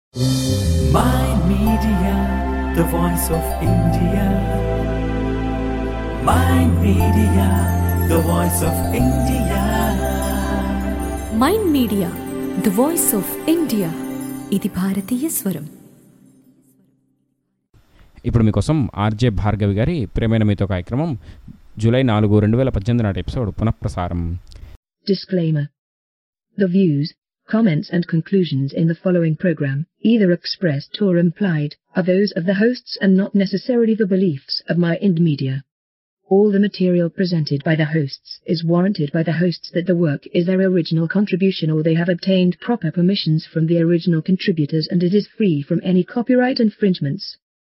Mind Media, the voice of India. Mind Media, the voice of India. Mind Media the voice of India ఇది భారతీయ స్వరం ఇప్పుడు మీకోసం RJ Bhargavi గారి ప్రేమైన మీతో కార్యక్రమం జూలై నాలుగు రెండు వేల పద్దెనిమిది నాటి ఎపిసోడ్ పునఃప్రసారం Disclaimer. The views, comments and conclusions in the following program, either expressed or implied, are those of the hosts and not necessarily the beliefs of my Ind Media. All the material presented by the hosts is warranted by the hosts that the work is their original contribution or they have obtained proper permissions from the original contributors and it is free from any copyright infringements.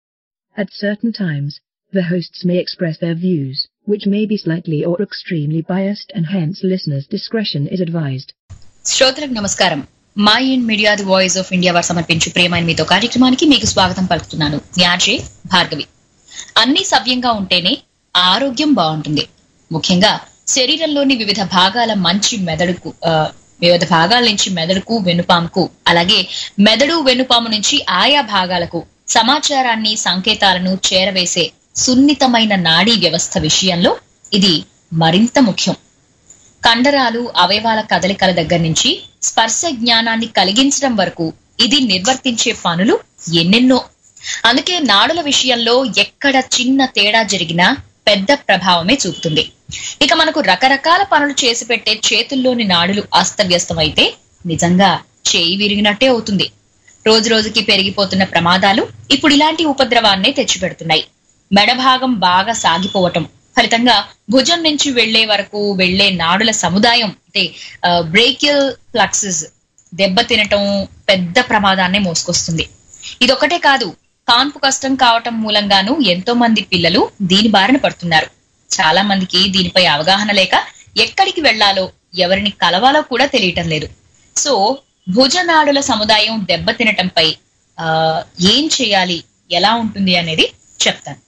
At certain times, the hosts may express their views, which may be slightly or extremely biased and hence listeners' discretion is advised. శ్రోతలకు నమస్కారం Mind Media the voice of India వారు సమర్పించు ప్రేమ మీతో కార్యక్రమానికి మీకు స్వాగతం పలుకుతున్నాను న్యాజే భార్గవి అన్ని సవ్యంగా ఉంటేనే ఆరోగ్యం బాగుంటుంది ముఖ్యంగా శరీరంలోని వివిధ భాగాల మంచి మెదడుకు ఆ, వివిధ భాగాల నుంచి మెదడుకు వెనుపాముకు అలాగే మెదడు వెనుపాము నుంచి ఆయా భాగాలకు సమాచారాన్ని సంకేతాలను చేరవేసే సున్నితమైన నాడీ వ్యవస్థ విషయంలో ఇది మరింత ముఖ్యం కండరాలు అవయవాల కదలికల దగ్గర నుంచి స్పర్శ జ్ఞానాన్ని కలిగించడం వరకు ఇది నిర్వర్తించే పనులు ఎన్నెన్నో అందుకే నాడుల విషయంలో ఎక్కడ చిన్న తేడా జరిగినా పెద్ద ప్రభావమే చూపుతుంది ఇక మనకు రకరకాల పనులు చేసి పెట్టే చేతుల్లోని నాడులు అస్తవ్యస్తమైతే నిజంగా చేయి విరిగినట్టే అవుతుంది రోజు రోజుకి పెరిగిపోతున్న ప్రమాదాలు ఇప్పుడు ఇలాంటి ఉపద్రవాన్నే తెచ్చిపెడుతున్నాయి మెడ భాగం బాగా సాగిపోవటం ఫలితంగా భుజం నుంచి వెళ్లే వరకు వెళ్లే నాడుల సముదాయం అంటే బ్రేకియల్ ఫ్లక్సెస్ దెబ్బ తినటం పెద్ద ప్రమాదాన్ని మోసుకొస్తుంది ఇదొక్కటే కాదు కాన్పు కష్టం కావటం మూలంగాను ఎంతో మంది పిల్లలు దీని బారిన పడుతున్నారు చాలా మందికి దీనిపై అవగాహన లేక ఎక్కడికి వెళ్లాలో ఎవరిని కలవాలో కూడా తెలియటం లేదు సో భుజనాడుల సముదాయం దెబ్బతినటంపై ఆ, ఏం చేయాలి ఎలా ఉంటుంది అనేది చెప్తాను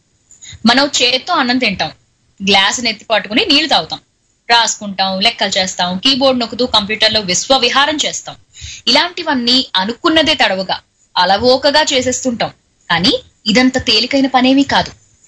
మనం చేత్తో అన్నం తింటాం గ్లాస్ నెత్తి పట్టుకుని నీళ్లు తాగుతాం రాసుకుంటాం లెక్కలు చేస్తాం కీబోర్డ్ నొక్కుతూ కంప్యూటర్లో విశ్వ విహారం చేస్తాం ఇలాంటివన్నీ అనుకున్నదే తడవుగా అలవోకగా చేసేస్తుంటాం కానీ ఇదంత తేలికైన పనేమీ కాదు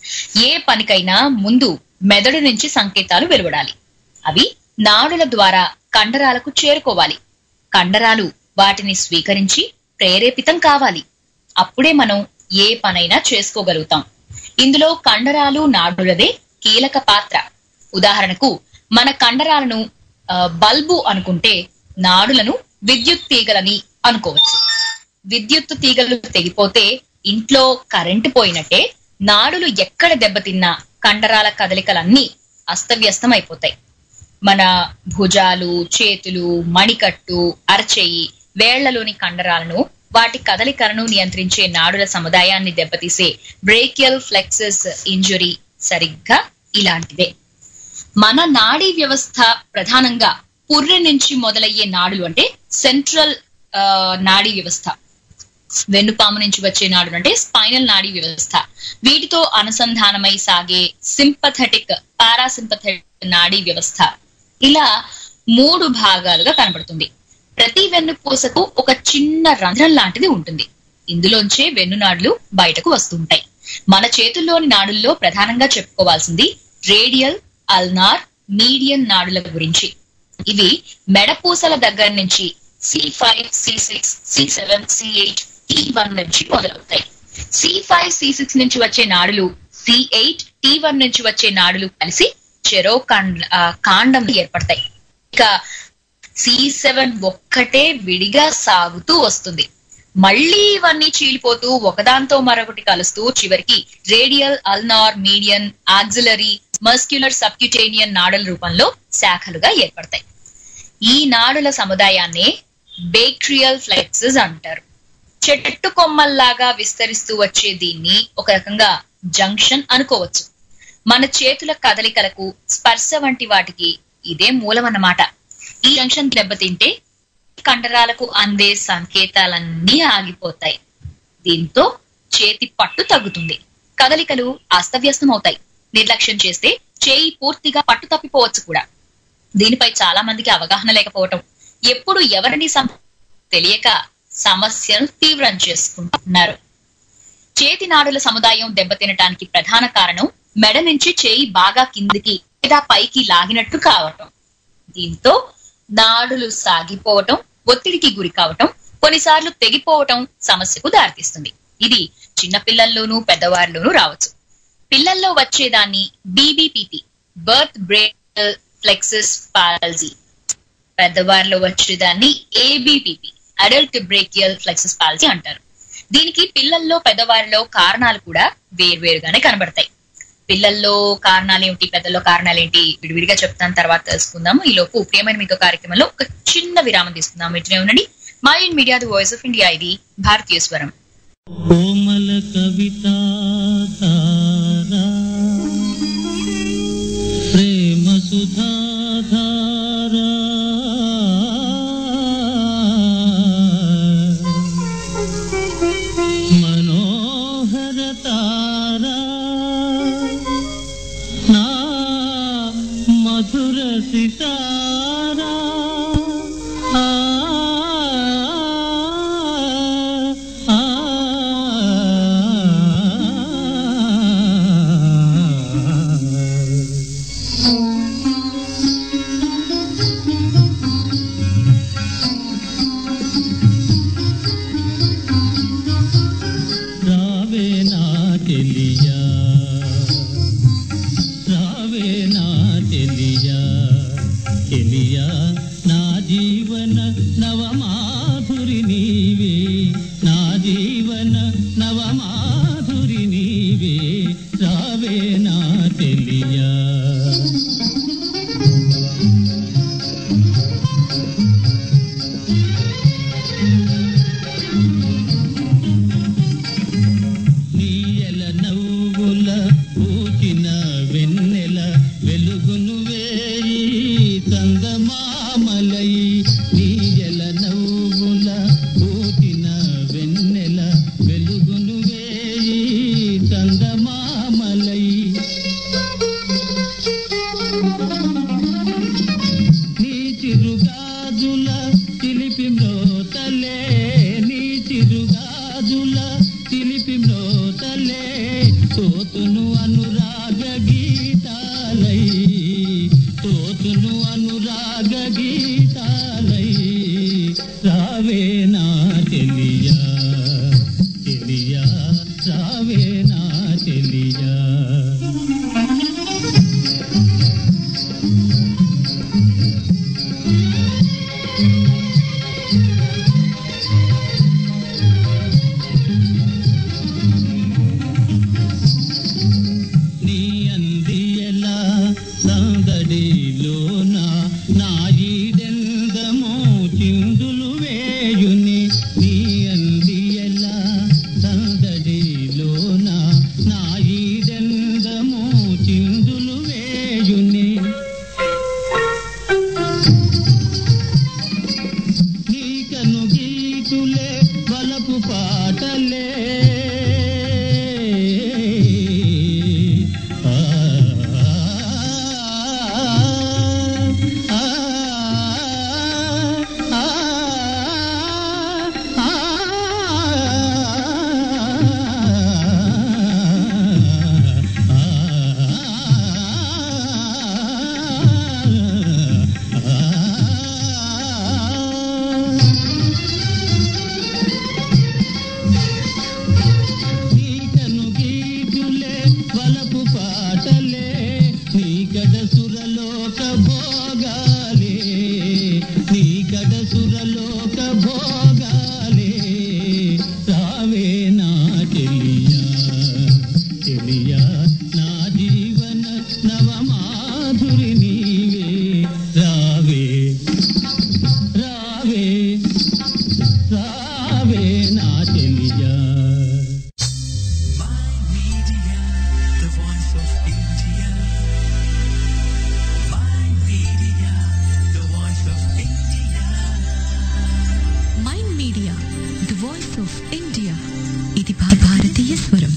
ఏ పనికైనా ముందు మెదడు నుంచి సంకేతాలు వెలువడాలి అవి నాడుల ద్వారా కండరాలకు చేరుకోవాలి కండరాలు వాటిని స్వీకరించి ప్రేరేపితం కావాలి అప్పుడే మనం ఏ పనైనా చేసుకోగలుగుతాం ఇందులో కండరాలు నాడులదే కీలక పాత్ర ఉదాహరణకు మన కండరాలను ఆ, బల్బు అనుకుంటే నాడులను విద్యుత్ తీగలని అనుకోవచ్చు విద్యుత్ తీగలు తెగిపోతే ఇంట్లో కరెంటు పోయినట్టే నాడులు ఎక్కడ దెబ్బతిన్నా కండరాల కదలికలన్నీ అస్తవ్యస్తం అయిపోతాయి మన భుజాలు చేతులు మణికట్టు అరచేయి వేళ్లలోని కండరాలను వాటి కదలికలను నియంత్రించే నాడుల సముదాయాన్ని దెబ్బతీసే బ్రేకియల్ ఫ్లెక్సెస్ ఇంజురీ సరిగ్గా ఇలాంటిదే మన నాడీ వ్యవస్థ ప్రధానంగా పుర్రె నుంచి మొదలయ్యే నాడులు అంటే సెంట్రల్ ఆ, నాడీ వ్యవస్థ వెన్నుపాము నుంచి వచ్చే నాడులు అంటే స్పైనల్ నాడీ వ్యవస్థ వీటితో అనుసంధానమై సాగే సింపథెటిక్ పారాసింపథెటిక్ నాడీ వ్యవస్థ ఇలా మూడు భాగాలుగా కనబడుతుంది ప్రతి వెన్నుపూసకు ఒక చిన్న రంధ్రం లాంటిది ఉంటుంది ఇందులోంచే వెన్నునాడులు బయటకు వస్తుంటాయి మన చేతుల్లోని నాడుల్లో ప్రధానంగా చెప్పుకోవాల్సింది రేడియల్ అల్నార్ మీడియన్ నాడుల గురించి ఇవి మెడపూసల దగ్గర నుంచి C five C six C seven C eight T one నుంచి మొదలవుతాయి సి ఫైవ్ సి సిక్స్ నుంచి వచ్చే నాడులు సి ఎయిట్ టీ వన్ నుంచి వచ్చే నాడులు కలిసి చెరో కాండ ఆ, కాండం ఏర్పడతాయి ఇక సి సెవెన్ ఒక్కటే విడిగా సాగుతూ వస్తుంది మళ్ళీ ఇవన్నీ చీలిపోతూ ఒకదాంతో మరొకటి కలుస్తూ చివరికి radial ulnar median axillary muscular subcutaneous నాడుల రూపంలో శాఖలుగా ఏర్పడతాయి ఈ నాడుల సముదాయాన్నే బేక్ట్రియల్ ఫ్లెక్సెస్ అంటారు చెట్టు కొమ్మల్లాగా విస్తరిస్తూ వచ్చే దీన్ని ఒక రకంగా జంక్షన్ అనుకోవచ్చు మన చేతుల కదలికలకు స్పర్శ వంటి వాటికి ఇదే మూలమన్నమాట ఈ జంక్షన్ దెబ్బతింటే కండరాలకు అందే సంకేతాలన్నీ ఆగిపోతాయి దీంతో చేతి పట్టు తగ్గుతుంది కదలికలు అస్తవ్యస్తం అవుతాయి నిర్లక్ష్యం చేస్తే చేయి పూర్తిగా పట్టు తప్పిపోవచ్చు కూడా దీనిపై చాలా మందికి అవగాహన లేకపోవటం ఎప్పుడు ఎవరిని సం తెలియక సమస్యను తీవ్రం చేసుకుంటున్నారు చేతి నాడుల సముదాయం దెబ్బతినటానికి ప్రధాన కారణం మెడ నుంచి చేయి బాగా కిందికి లేదా పైకి లాగినట్టు కావటం దీంతో నాడులు సాగిపోవటం ఒత్తిడికి గురి కావటం కొన్నిసార్లు తెగిపోవటం సమస్యకు దారితీస్తుంది ఇది చిన్న పిల్లల్లోనూ పెద్దవారిలోనూ రావచ్చు పిల్లల్లో వచ్చేదాన్ని బీబీపీపీ బర్త్ బ్రేక్ ఫ్లెక్సిస్ పాలజీ పెద్దవారిలో వచ్చేదాన్ని ఏబీపీపీ అడల్ట్ బ్రేకియల్ ఫ్లెక్సిస్ పాలజీ అంటారు దీనికి పిల్లల్లో పెద్దవారిలో కారణాలు కూడా వేర్వేరుగానే కనబడతాయి పిల్లల్లో కారణాలు ఏమిటి పెద్దల్లో కారణాలు ఏంటి విడివిడిగా చెప్తాను తర్వాత తెలుసుకుందాము ఈ లోపు ప్రియమైన మీతో కార్యక్రమంలో ఒక చిన్న విరామం తీసుకుందాం ఇట్లనే ఉండండి Mind Media the voice of India ఇది భారతీయ స్వరం కోమల కవితా తారా ప్రేమ సుధాధారా మనోహర తారా నా మధుర సితారా ఆ ఆ రావే నా తెలియా రావే నా తెలియా తెలియా నా జీవన నవమాధురి నీవే నా జీవన నవమాధురి నీవే రావే నా తెలియా నీయల నవ్వుల పూచిన వెన్నెల వెలుగును వేయి చందమామలై నీయల నవ్వుల పూచిన వెన్నెల వెలుగును వేయి చందమామలై నీ చిరుగాజుల చిలిపి మ్రోతలే నీ చిరుగాజుల చిలిపి మ్రోతలే తోతును అనురాగ గీతాలై తోతును అనురాగ గీతాలై రావే నా తెలియా తెలియా రావే నా తెలియా నీ అందియలా సందడిలోన నా ఈడెందమో చిందులు వేయుని నీ అందియలా సందడిలోన నా ఈడెందమో చిందులు వేయుని నీకను గీతులే బలపు పాటలే ఆ, ఆ, ఆ, ఆ, నీకను గీతులే వలపు పాటలే నీకడ సురలోక భోగాలే నీకడ సురలోక భోగాలే రావే నా తెలియా తెలియా నా జీవన నవమాధురి నీవే రావే రావే రావే నా తెలియా My media, the voice of India. My media, Mind Media the voice of India ఇది భా- భారతీయ స్వరం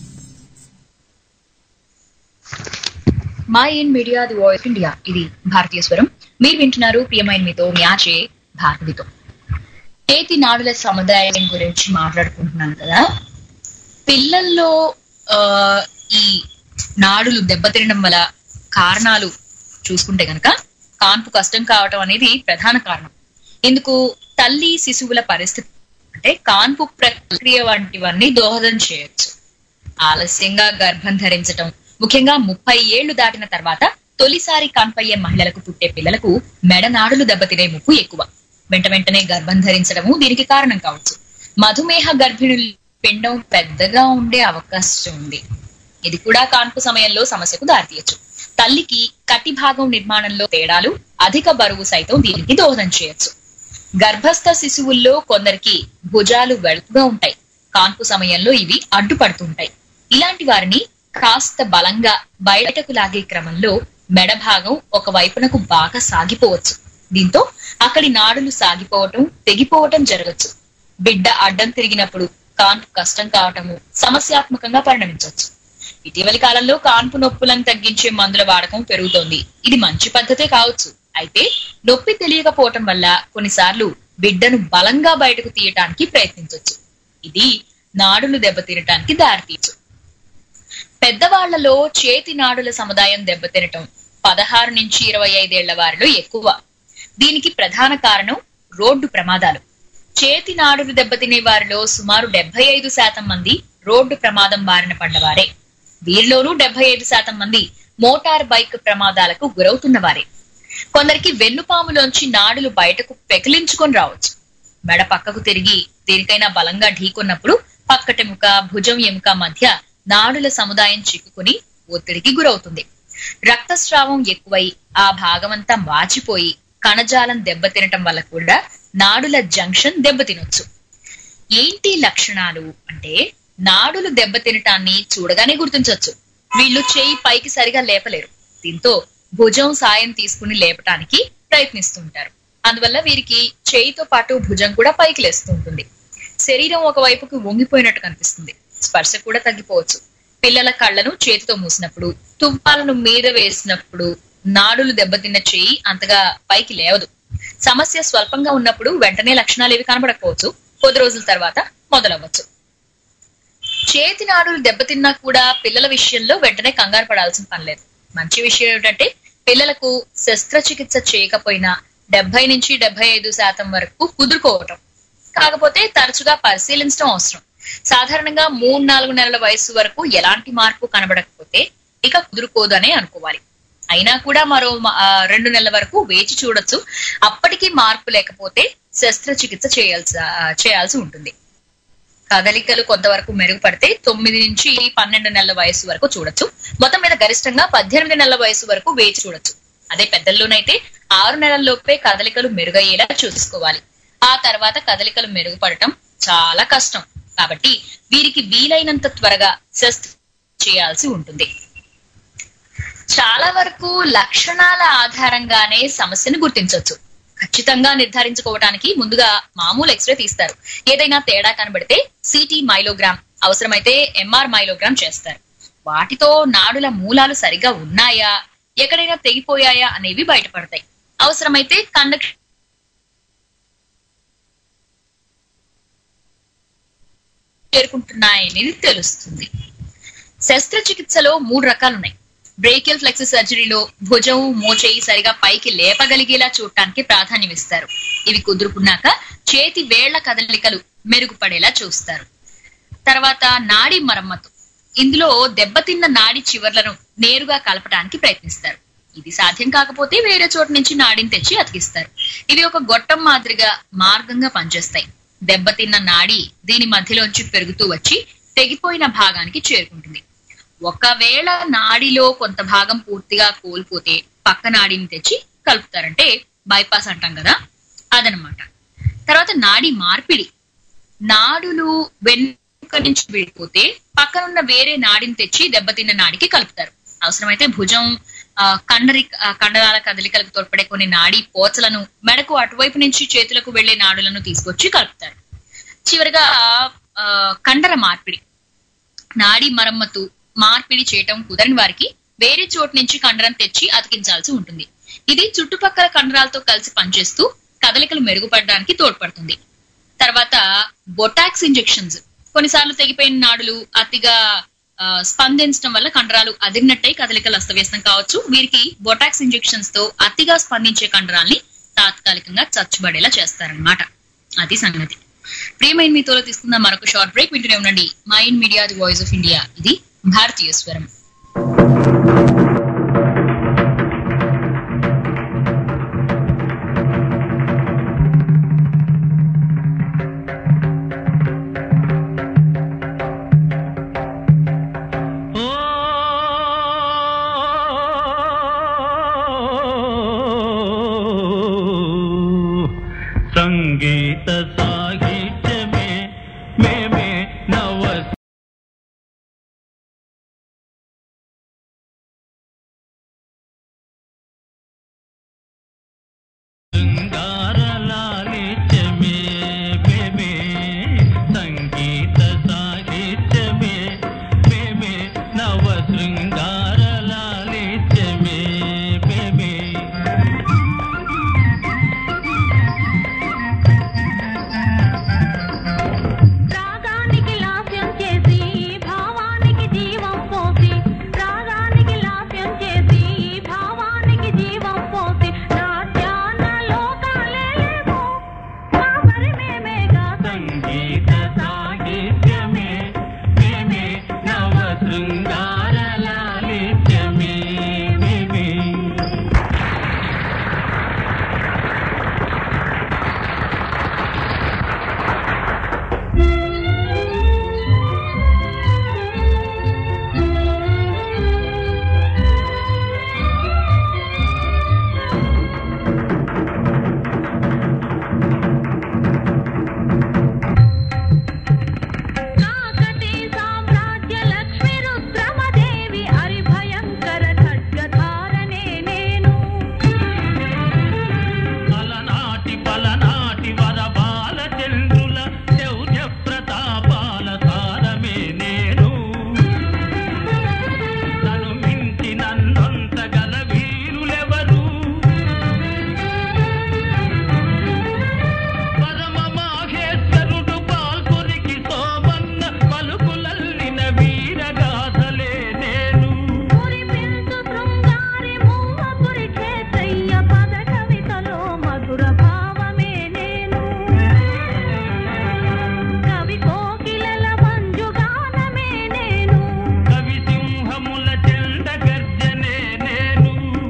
Mind Media the voice India ఇది భారతీయ స్వరం మీరు వింటున్నారు ప్రియమైన మీతో మ్యాచే భారతితో చేతి నాడుల సముదాయం గురించి మాట్లాడుకుంటున్నాం కదా పిల్లల్లో ఆ, ఈ నాడులు దెబ్బతినడం వల్ల కారణాలు చూసుకుంటే గనక కాన్పు కష్టం కావటం అనేది ప్రధాన కారణం ఇందుకు తల్లి శిశువుల పరిస్థితి అంటే కాన్పు ప్రక్రియ వంటివన్నీ దోహదం చేయొచ్చు ఆలస్యంగా గర్భం ధరించటం ముఖ్యంగా ముప్పై ఏళ్లు దాటిన తర్వాత తొలిసారి కాన్పయ్యే మహిళలకు పుట్టే పిల్లలకు మెడనాడులు దెబ్బతినే ముప్పు ఎక్కువ వెంట వెంటనే గర్భం ధరించడము దీనికి కారణం కావచ్చు మధుమేహ గర్భిణుల పిండం పెద్దగా ఉండే అవకాశం ఉంది ఇది కూడా కాన్పు సమయంలో సమస్యకు దారితీయచ్చు తల్లికి కటి భాగం నిర్మాణంలో తేడాలు అధిక బరువు సైతం దీనికి దోహదం చేయొచ్చు గర్భస్థ శిశువుల్లో కొందరికి భుజాలు వెడల్పుగా ఉంటాయి కాన్పు సమయంలో ఇవి అడ్డుపడుతుంటాయి ఇలాంటి వారిని కాస్త బలంగా బయటకు లాగే క్రమంలో మెడ భాగం ఒక వైపునకు బాగా సాగిపోవచ్చు దీంతో అక్కడి నాడులు సాగిపోవటం తెగిపోవటం జరగచ్చు బిడ్డ అడ్డం తిరిగినప్పుడు కాన్పు కష్టం కావటము సమస్యాత్మకంగా పరిణమించవచ్చు ఇటీవలి కాలంలో కాన్పు నొప్పులను తగ్గించే మందుల వాడకం పెరుగుతోంది ఇది మంచి పద్ధతే కావచ్చు అయితే నొప్పి తెలియకపోవటం వల్ల కొన్నిసార్లు బిడ్డను బలంగా బయటకు తీయటానికి ప్రయత్నించవచ్చు ఇది నాడులు దెబ్బతినటానికి దారితీయచ్చు పెద్దవాళ్లలో చేతి నాడుల సముదాయం దెబ్బతినటం పదహారు నుంచి ఇరవై ఐదేళ్ల వారిలో ఎక్కువ దీనికి ప్రధాన కారణం రోడ్డు ప్రమాదాలు చేతి నాడులు దెబ్బతినే వారిలో సుమారు డెబ్బై ఐదు శాతం మంది రోడ్డు ప్రమాదం బారిన పడ్డవారే వీరిలోనూ డెబ్బై ఐదు శాతం మంది మోటార్ బైక్ ప్రమాదాలకు గురవుతున్న వారే కొందరికి వెన్నుపాములోంచి నాడులు బయటకు పెకిలించుకొని రావచ్చు మెడ పక్కకు తిరిగి దేనికైనా బలంగా ఢీకొన్నప్పుడు పక్కటెముక భుజం ఎముక మధ్య నాడుల సముదాయం చిక్కుకుని ఒత్తిడికి గురవుతుంది రక్తస్రావం ఎక్కువై ఆ భాగమంతా వాచిపోయి కణజాలం దెబ్బతినటం వల్ల కూడా నాడుల జంక్షన్ దెబ్బతినొచ్చు ఏంటి లక్షణాలు అంటే నాడులు దెబ్బతినటాన్ని చూడగానే గుర్తించవచ్చు వీళ్ళు చేయి పైకి సరిగా లేపలేరు దీంతో భుజం సాయం తీసుకుని లేపటానికి ప్రయత్నిస్తుంటారు అందువల్ల వీరికి చేయితో పాటు భుజం కూడా పైకి లేస్తూ ఉంటుంది శరీరం ఒక వైపుకు వంగిపోయినట్టు కనిపిస్తుంది స్పర్శ కూడా తగ్గిపోవచ్చు పిల్లల కళ్ళను చేతితో మూసినప్పుడు తువ్వాలను మీద వేసినప్పుడు నాడులు దెబ్బతిన్న చేయి అంతగా పైకి లేవదు సమస్య స్వల్పంగా ఉన్నప్పుడు వెంటనే లక్షణాలు ఏవి కనబడకపోవచ్చు కొద్ది రోజుల తర్వాత మొదలవ్వచ్చు చేతి నాడులు దెబ్బతిన్నా కూడా పిల్లల విషయంలో వెంటనే కంగారు పడాల్సిన పని లేదు మంచి విషయం ఏమిటంటే పిల్లలకు శస్త్రచికిత్స చేయకపోయినా డెబ్బై నుంచి డెబ్బై ఐదు శాతం వరకు కుదురుకోవటం కాకపోతే తరచుగా పరిశీలించడం అవసరం సాధారణంగా మూడు నాలుగు నెలల వయసు వరకు ఎలాంటి మార్పు కనబడకపోతే ఇక కుదురుకోదనే అనుకోవాలి అయినా కూడా మరో మ- ఆ, రెండు నెలల వరకు వేచి చూడొచ్చు అప్పటికీ మార్పు లేకపోతే శస్త్రచికిత్స చేయాల్సి ఆ, చేయాల్సి ఉంటుంది కదలికలు కొంతవరకు మెరుగుపడితే తొమ్మిది నుంచి పన్నెండు నెలల వయసు వరకు చూడొచ్చు మొత్తం మీద గరిష్టంగా పద్దెనిమిది నెలల వయసు వరకు వేచి చూడొచ్చు అదే పెద్దల్లోనైతే ఆరు నెలల్లోపే కదలికలు మెరుగయ్యేలా చూసుకోవాలి ఆ తర్వాత కదలికలు మెరుగుపడటం చాలా కష్టం కాబట్టి వీరికి వీలైనంత త్వరగా శస్త్ర చేయాల్సి ఉంటుంది చాలా వరకు లక్షణాల ఆధారంగానే సమస్యను గుర్తించవచ్చు ఖచ్చితంగా నిర్ధారించుకోవటానికి ముందుగా మామూలు ఎక్స్రే తీస్తారు ఏదైనా తేడా కనబడితే సిటీ మైలోగ్రామ్ అవసరమైతే ఎంఆర్ మైలోగ్రామ్ చేస్తారు వాటితో నాడుల మూలాలు సరిగా ఉన్నాయా ఎక్కడైనా తెగిపోయాయా అనేవి బయటపడతాయి అవసరమైతే కండక్ట్ చేరుకుంటున్నాయనేది తెలుస్తుంది శస్త్రచికిత్సలో మూడు రకాలున్నాయి బ్రేకియల్ ఫ్లెక్స్ సర్జరీలో భుజం మోచేయి సరిగా పైకి లేపగలిగేలా చూడటానికి ప్రాధాన్యం ఇస్తారు ఇవి కుదురుకున్నాక చేతి వేళ్ల కదలికలు మెరుగుపడేలా చూస్తారు తర్వాత నాడి మరమ్మతు ఇందులో దెబ్బతిన్న నాడి చివర్లను నేరుగా కలపడానికి ప్రయత్నిస్తారు ఇది సాధ్యం కాకపోతే వేరే చోటు నుంచి నాడిని తెచ్చి అతికిస్తారు ఇవి ఒక గొట్టం మాదిరిగా మార్గంగా పనిచేస్తాయి దెబ్బతిన్న నాడి దీని మధ్యలోంచి పెరుగుతూ వచ్చి తెగిపోయిన భాగానికి చేరుకుంటుంది ఒకవేళ నాడిలో కొంత భాగం పూర్తిగా కోల్పోతే పక్క నాడిని తెచ్చి కలుపుతారంటే బైపాస్ అంటాం కదా అదనమాట తర్వాత నాడి మార్పిడి నాడులు వెనుక నుంచి విడిపోతే పక్కనున్న వేరే నాడిని తెచ్చి దెబ్బతిన్న నాడికి కలుపుతారు అవసరమైతే భుజం ఆ, కండరి ఆ, కండరాల కదలికలకు తోడ్పడే కొన్ని నాడీ పోచలను మెడకు అటువైపు నుంచి చేతులకు వెళ్లే నాడులను తీసుకొచ్చి కలుపుతారు చివరిగా ఆ, కండర మార్పిడి నాడీ మరమ్మతు మార్పిడి చేయటం కుదరని వారికి వేరే చోటు నుంచి కండరం తెచ్చి అతికించాల్సి ఉంటుంది ఇది చుట్టుపక్కల కండరాలతో కలిసి పనిచేస్తూ కదలికలు మెరుగుపడడానికి తోడ్పడుతుంది తర్వాత బొటాక్స్ ఇంజెక్షన్స్ కొన్నిసార్లు తెగిపోయిన నాడులు అతిగా ఆ, స్పందించడం వల్ల కండరాలు అదిరినట్టయి కదలికలు అస్తవ్యస్తం కావచ్చు వీరికి బొటాక్స్ ఇంజెక్షన్స్ తో అతిగా స్పందించే కండరాల్ని తాత్కాలికంగా చచ్చుబడేలా చేస్తారనమాట అది సంగతి ప్రియమైన మీతో తీసుకున్న మరొక షార్ట్ బ్రేక్ వింటూనే ఉండండి Mind Media the voice of India ఇది భారతీయ స్వరం సంగీత సాహిత్యమే మేమే నవ శృంగారలాలిత్యమే మేమే సంగీత సాహిత్యమే మేమే నవ శృంగారలాలిత్యమే మేమే రాగానికి లాస్యం చేసి భావానికి జీవం పోసి రాగానికి లాస్యం చేసి భావానికి జీవం పోసి నాట్యాన లోకాలే లేవు మా మరి మేమేగా సంగీత సాహిత్యమే మేమే నవ శృంగారలాలిత్యమే మేమే కాకతీ సామ్రాజ్య లక్ష్మి రుద్రమదేవి హరిభయంకర ఖడ్గధారనే నేను అలనాటి పలనాటి వరబాల చంద్రుల శౌర్య ప్రతాపాల సారమే నేను తను మించి నన్నంత గల వీరులెవరు పరమ మాహేశ్వరుడు పాల్కొరికి సోమన్న పలుకులల్లిన వీరగాథలే నేను పురిపించు శృంగారి మూవపురి చేతయ్య పద కవితలో మధుర భావమే నేను కవి కోకిలల మంజుగానమే నేను కవి సింహముల చెండ గర్జనే నేను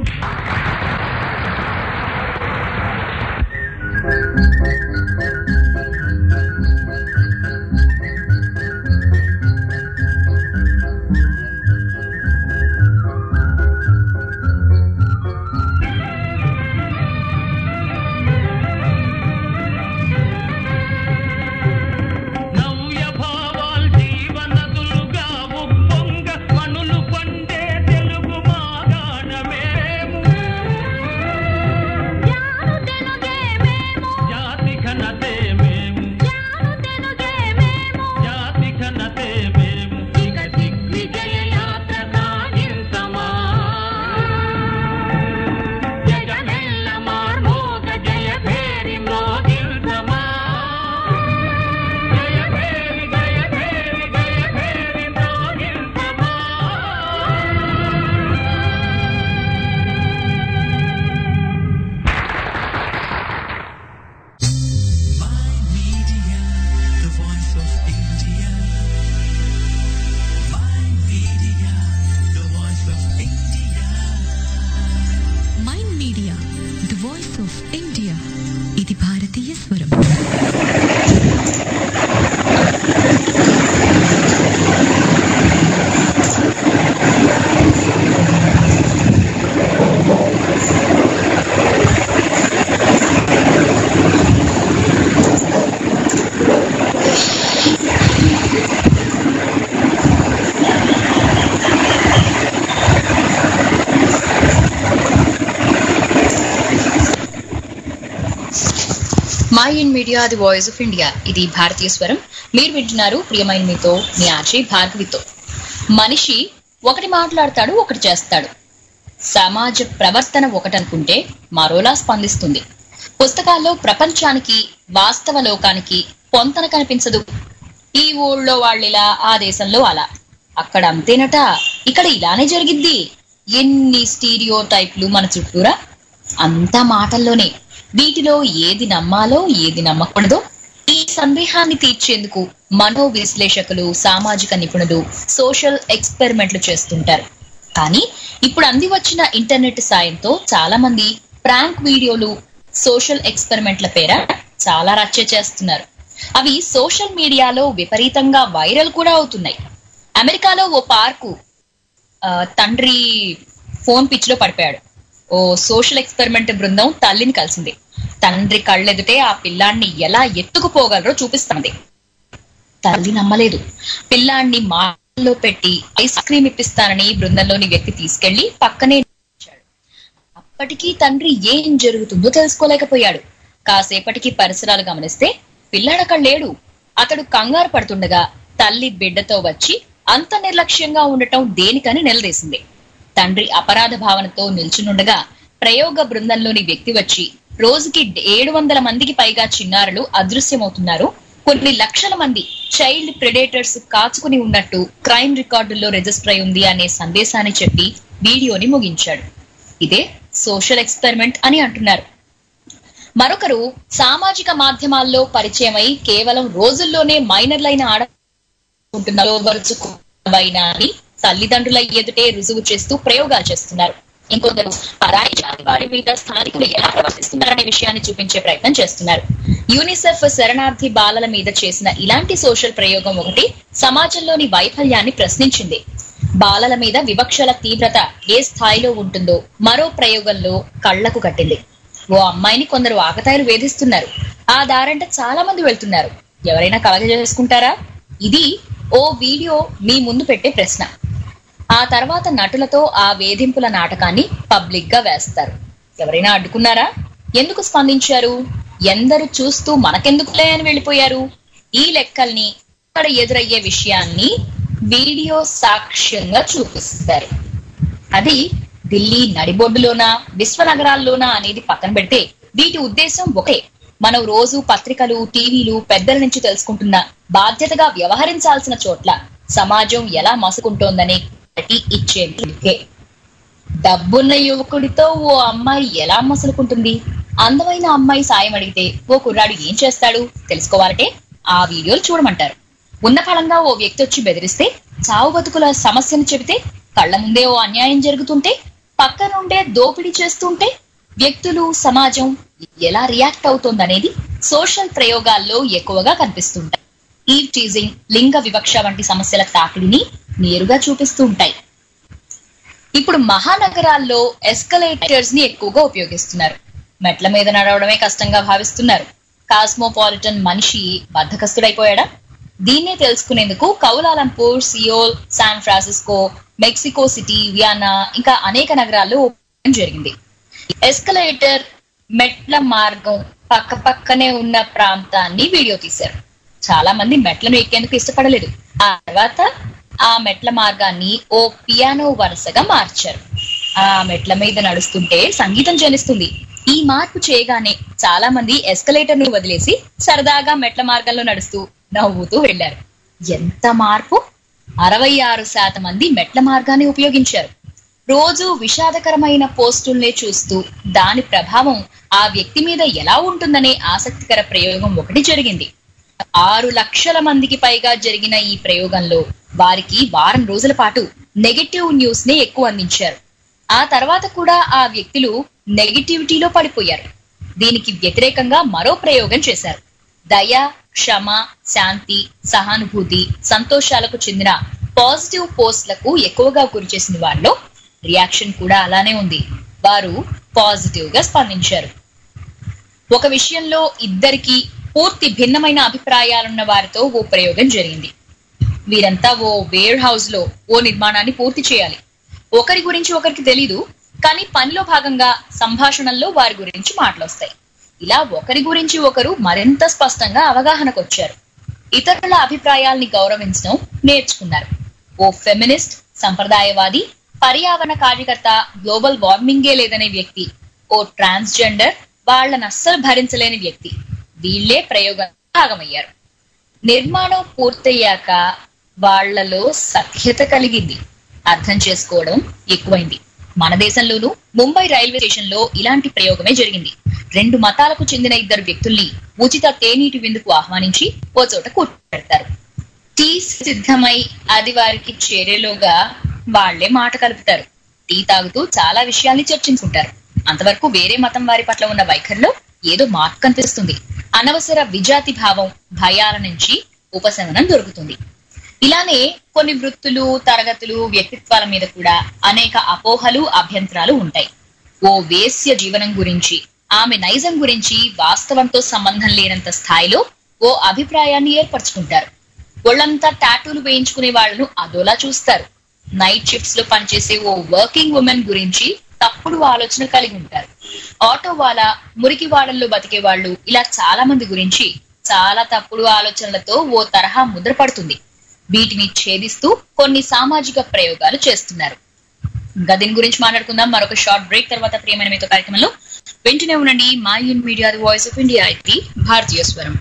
నవ్య భావాల్ జీవనదులుగా ఉప్పొంగ మణులు పండే తెలుగు మాగాణమేము జాను తెనుగే మేము జాతి ఘనతే మేము జాను తెనుగే మేము జాతి ఘనతే మేము ఇక దిగ్విజయ యాత్ర సాగించమా జగమెల్ల మార్మోగ జయ భేరి మ్రోగించమా జయ భేరి జయ భేరి జయ భేరి మ్రోగించమా Mind Media, the voice of India. Mind Media, the voice of India. Mind Media the voice of India ఇది భారతీయ స్వరం Mind Media the voice of India ఇది భారతీయ స్వరం మీరు వింటున్నారు ప్రియమైన మీతో మీ ఆర్జే భార్గవితో మనిషి ఒకటి మాట్లాడతాడు ఒకటి చేస్తాడు సమాజ ప్రవర్తన ఒకటనుకుంటే మరోలా స్పందిస్తుంది పుస్తకాల్లో ప్రపంచానికి వాస్తవ లోకానికి పొంతన కనిపించదు ఈ ఊళ్ళో వాళ్ళిలా ఆ దేశంలో అలా అక్కడ అంతేనట ఇక్కడ ఇలానే జరిగిద్ది ఎన్ని స్టీరియో టైప్లు మన చుట్టూరా అంతా మాటల్లోనే వీటిలో ఏది నమ్మాలో ఏది నమ్మకూడదో ఈ సందేహాన్ని తీర్చేందుకు మనో విశ్లేషకులు సామాజిక నిపుణులు సోషల్ ఎక్స్పెరిమెంట్లు చేస్తుంటారు కానీ ఇప్పుడు అంది వచ్చిన ఇంటర్నెట్ సాయంతో చాలా మంది ప్రాంక్ వీడియోలు సోషల్ ఎక్స్పెరిమెంట్ల పేర చాలా రచ్చ చేస్తున్నారు అవి సోషల్ మీడియాలో విపరీతంగా వైరల్ కూడా అవుతున్నాయి అమెరికాలో ఓ పార్కు ఆ, తండ్రి ఫోన్ పిచ్ లో పడిపోయాడు ఓ సోషల్ ఎక్స్పెరిమెంట్ బృందం తల్లిని కలిసింది తండ్రి కళ్ళెదుటే ఆ పిల్లాన్ని ఎలా ఎత్తుకుపోగలరో చూపిస్తున్నది తల్లి నమ్మలేదు పిల్లాన్ని మాటల్లో పెట్టి ఐస్ క్రీమ్ ఇప్పిస్తానని బృందంలోని వ్యక్తి తీసుకెళ్లి పక్కనే నిల్చోంచాడు. అప్పటికీ తండ్రి ఏం జరుగుతుందో తెలుసుకోలేకపోయాడు కాసేపటికి పరిసరాలు గమనిస్తే పిల్లాడక్కడ లేడు అతడు కంగారు పడుతుండగా తల్లి బిడ్డతో వచ్చి అంత నిర్లక్ష్యంగా ఉండటం దేనికని నిలదీసింది తండ్రి అపరాధ భావనతో నిల్చునుండగా ప్రయోగ బృందంలోని వ్యక్తి వచ్చి రోజుకి ఏడు వందల మందికి పైగా చిన్నారులు అదృశ్యమవుతున్నారు కొన్ని లక్షల మంది చైల్డ్ ప్రెడేటర్స్ కాచుకుని ఉన్నట్టు క్రైమ్ రికార్డుల్లో రిజిస్టర్ అయి ఉంది అనే సందేశాన్ని చెప్పి వీడియోని ముగించాడు ఇదే సోషల్ ఎక్స్పెరిమెంట్ అని అంటున్నారు మరొకరు సామాజిక మాధ్యమాల్లో పరిచయమై కేవలం రోజుల్లోనే మైనర్లైన ఆడ ఉంటున్న అని తల్లిదండ్రుల ఎదుటే రుజువు చేస్తూ ప్రయోగాలు చేస్తున్నారు ఇంకొందరు పరాయి జాతి వారి మీద స్థానికులు ఎలా ప్రవర్తిస్తున్నారనే విషయాన్ని చూపించే ప్రయత్నం చేస్తున్నారు యూనిసెఫ్ శరణార్థి బాలల మీద చేసిన ఇలాంటి సోషల్ ప్రయోగం ఒకటి సమాజంలోని వైఫల్యాన్ని ప్రశ్నించింది బాలల మీద వివక్షల తీవ్రత ఏ స్థాయిలో ఉంటుందో మరో ప్రయోగంలో కళ్లకు కట్టింది ఓ అమ్మాయిని కొందరు ఆకతాయిలు వేధిస్తున్నారు ఆ దారంట చాలా మంది వెళ్తున్నారు ఎవరైనా కలగజేసుకుంటారా ఇది ఓ వీడియో మీ ముందు పెట్టే ప్రశ్న ఆ తర్వాత నటులతో ఆ వేధింపుల నాటకాన్ని పబ్లిక్ గా వేస్తారు ఎవరైనా అడ్డుకున్నారా ఎందుకు స్పందించారు ఎందరు చూస్తూ మనకెందుకులే అని వెళ్ళిపోయారు ఈ లెక్కల్ని ఇక్కడ ఎదురయ్యే విషయాన్ని వీడియో సాక్ష్యంగా చూపిస్తారు అది ఢిల్లీ నడిబొడ్డులోనా విశ్వనగరాల్లోనా అనేది పక్కన పెడితే వీటి ఉద్దేశం ఒకే మనం రోజు పత్రికలు టీవీలు పెద్దల నుంచి తెలుసుకుంటున్న బాధ్యతగా వ్యవహరించాల్సిన చోట్ల సమాజం ఎలా మసుకుంటోందనే clarity ఇచ్చేందుకే డబ్బున్న యువకుడితో ఓ అమ్మాయి ఎలా మసులుకుంటుంది అందమైన అమ్మాయి సాయం అడిగితే ఓ కుర్రాడు ఏం చేస్తాడు తెలుసుకోవాలంటే ఆ వీడియోలు చూడమంటారు ఉన్న ఫలంగా ఓ వ్యక్తి వచ్చి బెదిరిస్తే చావు బతుకుల సమస్యను చెబితే కళ్ళ ముందే ఓ అన్యాయం జరుగుతుంటే పక్క నుండే దోపిడీ చేస్తుంటే వ్యక్తులు సమాజం ఎలా రియాక్ట్ అవుతోందనేది సోషల్ ప్రయోగాల్లో ఎక్కువగా కనిపిస్తుంటాయి ఈ టీజింగ్ లింగ వివక్ష వంటి సమస్యల తాకిడిని నేరుగా చూపిస్తూ ఉంటాయి ఇప్పుడు మహానగరాల్లో ఎస్కలేటర్స్ ని ఎక్కువగా ఉపయోగిస్తున్నారు మెట్ల మీద నడవడమే కష్టంగా భావిస్తున్నారు కాస్మోపాలిటన్ మనిషి బద్ధకస్తుడైపోయాడా దీన్నే తెలుసుకునేందుకు Kuala Lumpur Seoul San Francisco Mexico City Vienna ఇంకా అనేక నగరాల్లో ఓపెన్ జరిగింది ఎస్కలేటర్ మెట్ల మార్గం పక్క పక్కనే ఉన్న ప్రాంతాన్ని వీడియో తీశారు చాలా మంది మెట్లను ఎక్కేందుకు ఇష్టపడలేదు ఆ తర్వాత ఆ మెట్ల మార్గాన్ని ఓ పియానో వరుసగా మార్చారు ఆ మెట్ల మీద నడుస్తుంటే సంగీతం జనిస్తుంది ఈ మార్పు చేయగానే చాలా మంది ఎస్కలేటర్ ను వదిలేసి సరదాగా మెట్ల మార్గంలో నడుస్తూ నవ్వుతూ వెళ్లారు ఎంత మార్పు అరవై ఆరు శాతం మంది మెట్ల మార్గాన్ని ఉపయోగించారు రోజు విషాదకరమైన పోస్టుల్నే చూస్తూ దాని ప్రభావం ఆ వ్యక్తి మీద ఎలా ఉంటుందనే ఆసక్తికర ప్రయోగం ఒకటి జరిగింది ఆరు లక్షల మందికి పైగా జరిగిన ఈ ప్రయోగంలో వారికి వారం రోజుల పాటు నెగటివ్ న్యూస్ నే ఎక్కువ అందించారు ఆ తర్వాత కూడా ఆ వ్యక్తులు నెగటివిటీలో పడిపోయారు దీనికి వ్యతిరేకంగా మరో ప్రయోగం చేశారు దయ క్షమ శాంతి సహానుభూతి సంతోషాలకు చెందిన పాజిటివ్ పోస్ట్లకు ఎక్కువగా గురి చేసిన వారిలో రియాక్షన్ కూడా అలానే ఉంది వారు పాజిటివ్ గా స్పందించారు ఒక విషయంలో ఇద్దరికి పూర్తి భిన్నమైన అభిప్రాయాలున్న వారితో ఓ ప్రయోగం జరిగింది వీరంతా ఓ వేర్ హౌస్ లో ఓ నిర్మాణాన్ని పూర్తి చేయాలి ఒకరి గురించి ఒకరికి తెలీదు కానీ పనిలో భాగంగా సంభాషణల్లో వారి గురించి మాటలొస్తాయి ఇలా ఒకరి గురించి ఒకరు మరింత స్పష్టంగా అవగాహనకు వచ్చారు ఇతరుల అభిప్రాయాల్ని గౌరవించడం నేర్చుకున్నారు ఓ ఫెమినిస్ట్ సంప్రదాయవాది పర్యావరణ కార్యకర్త గ్లోబల్ వార్మింగే లేదనే వ్యక్తి ఓ ట్రాన్స్జెండర్ వాళ్ళని అస్సలు భరించలేని వ్యక్తి వీళ్ళే ప్రయోగం భాగమయ్యారు నిర్మాణం పూర్తయ్యాక వాళ్ళలో సఖ్యత కలిగింది అర్థం చేసుకోవడం ఎక్కువైంది మన దేశంలోనూ ముంబై రైల్వే స్టేషన్ లో ఇలాంటి ప్రయోగమే జరిగింది రెండు మతాలకు చెందిన ఇద్దరు వ్యక్తుల్ని ఉచిత తేనీటి విందుకు ఆహ్వానించి ఓ చోట కూర్చోబెడతారు టీ సిద్ధమై అది వారికి చేరేలోగా వాళ్లే మాట కలుపుతారు టీ తాగుతూ చాలా విషయాల్ని చర్చించుకుంటారు అంతవరకు వేరే మతం వారి పట్ల ఉన్న వైఖరిలో ఏదో మార్పు కనిపిస్తుంది అనవసర విజాతి భావం భయాల నుంచి ఉపశమనం దొరుకుతుంది ఇలానే కొన్ని వృత్తులు తరగతులు వ్యక్తిత్వాల మీద కూడా అనేక అపోహలు అభ్యంతరాలు ఉంటాయి ఓ వేశ్య జీవనం గురించి ఆమె నైజం గురించి వాస్తవంతో సంబంధం లేనంత స్థాయిలో ఓ అభిప్రాయాన్ని ఏర్పరచుకుంటారు ఒళ్ళంతా టాటూలు వేయించుకునే వాళ్ళను అదోలా చూస్తారు నైట్ షిఫ్ట్స్ లో పనిచేసే ఓ వర్కింగ్ ఉమెన్ గురించి తప్పుడు ఆలోచన కలిగి ఉంటారు ఆటో వాళ్ళ మురికి వాడల్లో బతికే వాళ్ళు ఇలా చాలా మంది గురించి చాలా తప్పుడు ఆలోచనలతో ఓ తరహా ముద్ర పడుతుంది వీటిని ఛేదిస్తూ కొన్ని సామాజిక ప్రయోగాలు చేస్తున్నారు ఇంకా దీని గురించి మాట్లాడుకుందాం మరొక షార్ట్ బ్రేక్ తర్వాత ప్రియమైన మీతో కార్యక్రమంలో వెంటనే ఉండండి Mind Media the voice of India ఇది భారతీయ స్వరం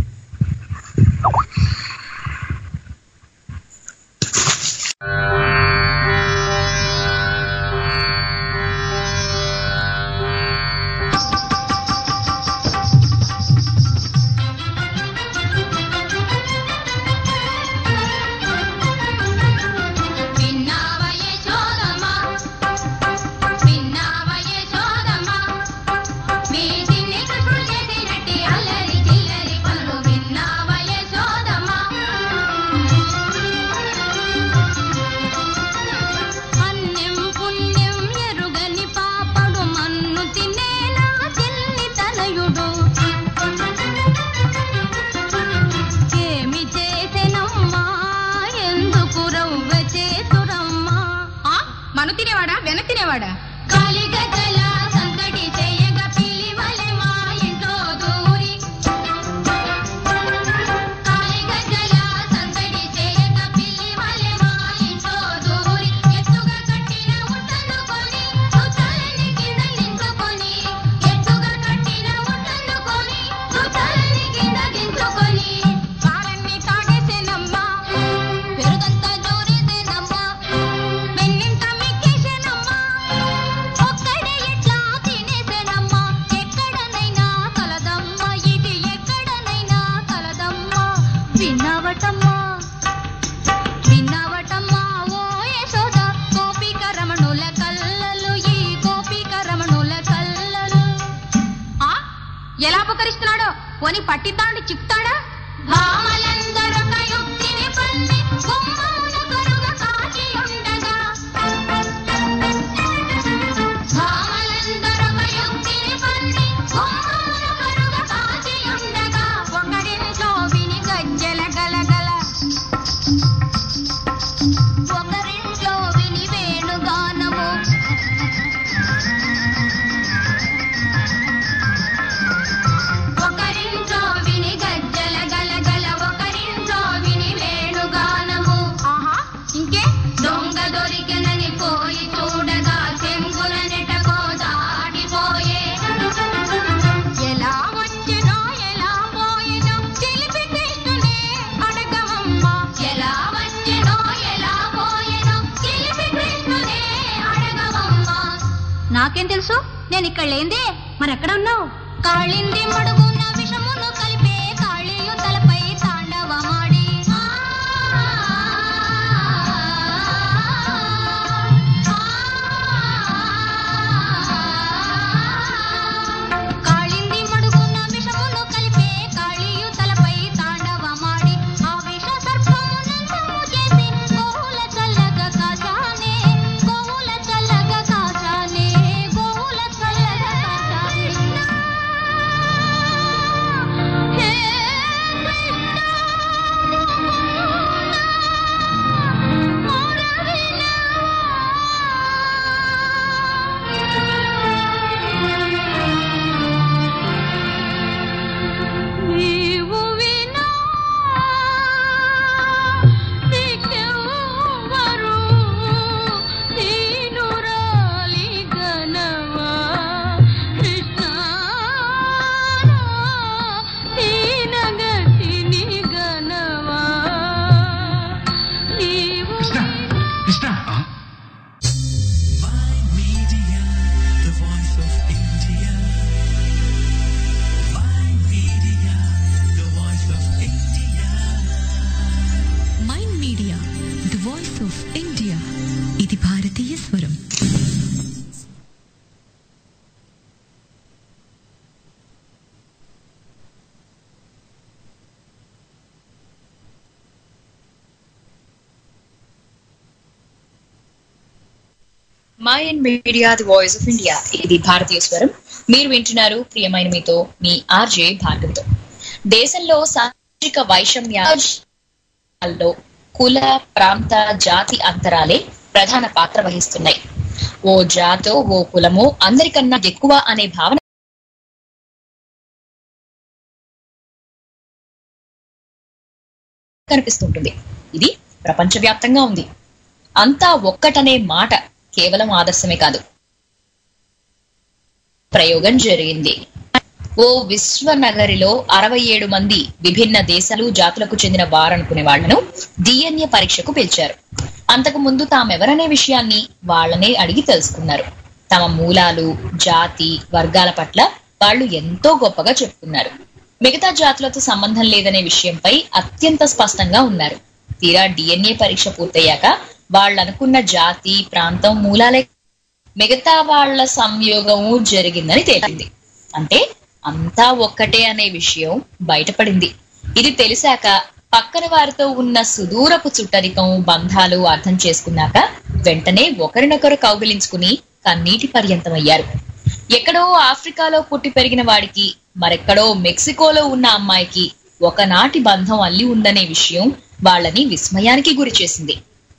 విన్నావయే చోదమా విన్నావయే చోదమా మీ చిన్ని కృష్ణుడు చేసినట్టి అల్లరి చిల్లరి పనులు విన్నావయే చోదమా అన్యం పుణ్యం ఎరుగని పాపడు మన్ను తినేనా చిన్ని తనయుడు ఏమి చేసెనమ్మా ఎందుకు రవ్వ చేతురమ్మా మను తినేవాడా వెన తినేవాడా కాలిగజల సందడి చేయగ పిలివలె మా ఇంట్లో దూరి కాలిగజల సందడి చేయగ పిలివలె మా ఇంట్లో దూరి ఎత్తుగా కట్టిన ఉట్టనుకొని సుతలని కింద నించుకొని ఎత్తుగా కట్టిన ఉట్టనుకొని సుతలని కింద దించుకొని పాలన్ని తాగేసేనమ్మా పెరుగంతా జోరేసేనమ్మా వెన్నింత మిక్కేసేనమ్మా ఒక్కడే ఎట్లా తినేసేనమ్మా ఎక్కడనైనా కలదమ్మా ఇది ఎక్కడనైనా కలదమ్మా విన్నావటమ్మా విన్నావటమ్మా ఓ యశోద గోపిక రమణుల కల్లలు ఈ గోపిక రమణుల కల్లలు ఆ ఎలా అపకరిస్తున్నాడో పోని పట్టితాడు చిక్కుతాడా భామలందరొక యుక్తిని పన్ని గుమ్మమున కరుగ కాచి ఉండగా భామలందరొక యుక్తిని పన్ని గుమ్మమున కరుగ కాచి ఉండగా ఒకరింట్లో విని గజ్జల గలగల ఒకరింట్లో విని వేణుగానము ఒకరింట్లో విని గజ్జల గలగల ఒకరింట్లో విని వేణుగానము ఆహా ఇంకే దొంగ దొరికెనని పోయి చూడగా చెంగుల నెటకో దాటిపోయే ఎలా వచ్చెనో ఎలా పోయెనో చిలిపి కృష్ణునే అడగవమ్మా ఎలా వచ్చెనో ఎలా పోయెనో చిలిపి కృష్ణునే అడగవమ్మా నాకేం తెలుసు నేను ఇక్కడ లేందే మరి ఎక్కడ ఉన్నావు కాళింది మడుగున విషమును కలిపే కాళీయు తలపై తాండవమాడి కాళింది మడుగున విషమును కలిపే కాళీయు తలపై తాండవమాడి ఆ విష సర్పమునంతము చేసి గోవుల చల్లగా కాచానే గోవుల చల్లగా కాచానే గోవుల చల్లగా కాచానే ఆఫ్ ఇండియా ఇది భారతీయ స్వరం Mind Media the voice of India ఇది భారతీయ స్వరం మీరు వింటున్నారు ప్రియమైన మీతో మీ ఆర్జే భార్గవితో దేశంలో సామాజిక వైషమ్యాల్లో కుల ప్రాంత జాతి అంతరాలే ప్రధాన పాత్ర వహిస్తున్నాయి ఓ జాతో ఓ కులమో అందరికన్నా ఎక్కువ అనే భావన కనిపిస్తుంటుంది ఇది ప్రపంచవ్యాప్తంగా ఉంది అంతా ఒక్కటనే మాట కేవలం ఆదర్శమే కాదు ప్రయోగం జరిగింది ఓ విశ్వనగరిలో అరవై ఏడు మంది విభిన్న దేశాలు జాతులకు చెందిన వారనుకునే వాళ్లను డిఎన్ఏ పరీక్షకు పిలిచారు అంతకు ముందు తామెవరనే విషయాన్ని వాళ్ళనే అడిగి తెలుసుకున్నారు తమ మూలాలు జాతి వర్గాల పట్ల వాళ్ళు ఎంతో గొప్పగా చెప్పుకున్నారు మిగతా జాతులతో సంబంధం లేదనే విషయంపై అత్యంత స్పష్టంగా ఉన్నారు తీరా డిఎన్ఏ పరీక్ష పూర్తయ్యాక వాళ్ళు అనుకున్న జాతి ప్రాంతం మూలాలే మిగతా వాళ్ళ సంయోగము జరిగిందని తేలింది అంటే అంతా ఒక్కటే అనే విషయం బయటపడింది ఇది తెలిసాక పక్కన వారితో ఉన్న సుదూరపు చుట్టరికం బంధాలు అర్థం చేసుకున్నాక వెంటనే ఒకరినొకరు కౌగిలించుకుని కన్నీటి పర్యంతమయ్యారు ఎక్కడో ఆఫ్రికాలో పుట్టి పెరిగిన వాడికి మరెక్కడో మెక్సికోలో ఉన్న అమ్మాయికి ఒకనాటి బంధం అల్లి ఉందనే విషయం వాళ్ళని విస్మయానికి గురి చేసింది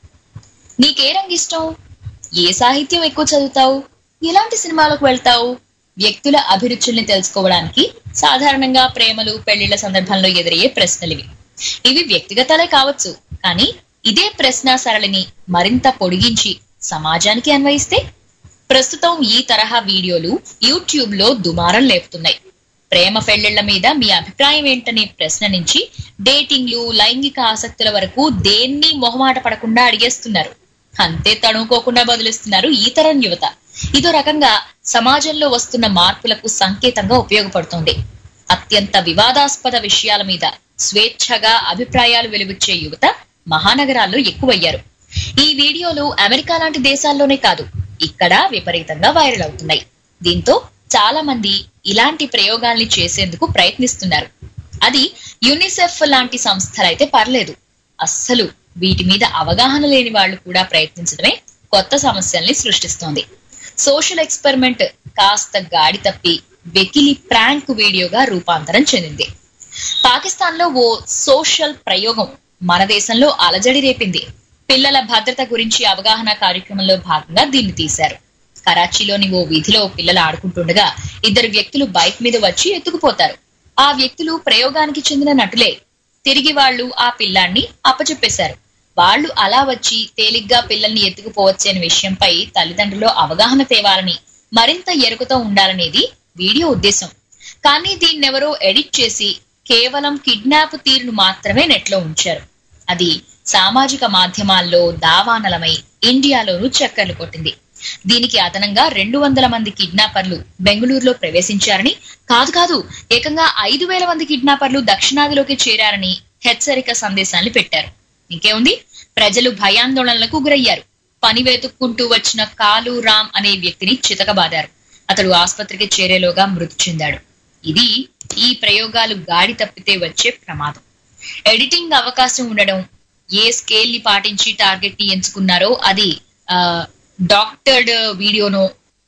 నీకే రంగు ఇష్టం ఏ సాహిత్యం ఎక్కువ చదువుతావు ఎలాంటి సినిమాలకు వెళ్తావు వ్యక్తుల అభిరుచుల్ని తెలుసుకోవడానికి సాధారణంగా ప్రేమలు పెళ్లిళ్ల సందర్భంలో ఎదురయ్యే ప్రశ్నలివి ఇవి వ్యక్తిగతాలే కావచ్చు కానీ ఇదే ప్రశ్న సరళిని మరింత పొడిగించి సమాజానికి అన్వయిస్తే ప్రస్తుతం ఈ తరహా వీడియోలు యూట్యూబ్ లో దుమారం లేపుతున్నాయి ప్రేమ పెళ్లిళ్ల మీద మీ అభిప్రాయం ఏంటనే ప్రశ్న నుంచి డేటింగ్లు లైంగిక ఆసక్తుల వరకు దేన్ని మొహమాట పడకుండా అడిగేస్తున్నారు అంతే తడుముకోకుండా బదులిస్తున్నారు ఈ తరం యువత ఇదో రకంగా సమాజంలో వస్తున్న మార్పులకు సంకేతంగా ఉపయోగపడుతోంది అత్యంత వివాదాస్పద విషయాల మీద స్వేచ్ఛగా అభిప్రాయాలు వెలువచ్చే యువత మహానగరాల్లో ఎక్కువయ్యారు ఈ వీడియోలు అమెరికా లాంటి దేశాల్లోనే కాదు ఇక్కడ విపరీతంగా వైరల్ అవుతున్నాయి దీంతో చాలా మంది ఇలాంటి ప్రయోగాల్ని చేసేందుకు ప్రయత్నిస్తున్నారు అది యునిసెఫ్ లాంటి సంస్థలైతే పర్లేదు అస్సలు వీటి మీద అవగాహన లేని వాళ్ళు కూడా ప్రయత్నించడమే కొత్త సమస్యల్ని సృష్టిస్తోంది సోషల్ ఎక్స్పెరిమెంట్ కాస్త గాడి తప్పి వెకిలి ప్రాంక్ వీడియోగా రూపాంతరం చెందింది పాకిస్తాన్ లో ఓ సోషల్ ప్రయోగం మన దేశంలో అలజడి రేపింది పిల్లల భద్రత గురించి అవగాహన కార్యక్రమంలో భాగంగా దీన్ని తీశారు కరాచీలోని ఓ వీధిలో పిల్లలు ఆడుకుంటుండగా ఇద్దరు వ్యక్తులు బైక్ మీద వచ్చి ఎత్తుకుపోతారు ఆ వ్యక్తులు ప్రయోగానికి చెందిన నటులే తిరిగి వాళ్ళు ఆ పిల్లాన్ని అప్పచెప్పేశారు వాళ్ళు అలా వచ్చి తేలిగ్గా పిల్లల్ని ఎత్తుకుపోవచ్చనే విషయంపై తల్లిదండ్రులు అవగాహన తేవాలని మరింత ఎరుకతో ఉండాలనేది వీడియో ఉద్దేశం కానీ దీన్నెవరో ఎడిట్ చేసి కేవలం కిడ్నాప్ తీరును మాత్రమే నెట్లో ఉంచారు అది సామాజిక మాధ్యమాల్లో దావానలమై ఇండియాలోనూ చక్కర్లు కొట్టింది దీనికి అదనంగా రెండు వందల మంది కిడ్నాపర్లు బెంగళూరులో ప్రవేశించారని కాదు కాదు ఏకంగా ఐదు వేల మంది కిడ్నాపర్లు దక్షిణాదిలోకి చేరారని హెచ్చరిక సందేశాన్ని పెట్టారు ఇంకేముంది ప్రజలు భయాందోళనలకు గురయ్యారు పని వెతుక్కుంటూ వచ్చిన కాలు రామ్ అనే వ్యక్తిని చితకబాదారు అతడు ఆసుపత్రికి చేరేలోగా మృతి చెందాడు ఇది ఈ ప్రయోగాలు గాడి తప్పితే వచ్చే ప్రమాదం ఎడిటింగ్ అవకాశం ఉండడం ఏ స్కేల్ ని పాటించి టార్గెట్ ని ఎంచుకున్నారో అది ఆ, డాక్టర్డ్ వీడియోనో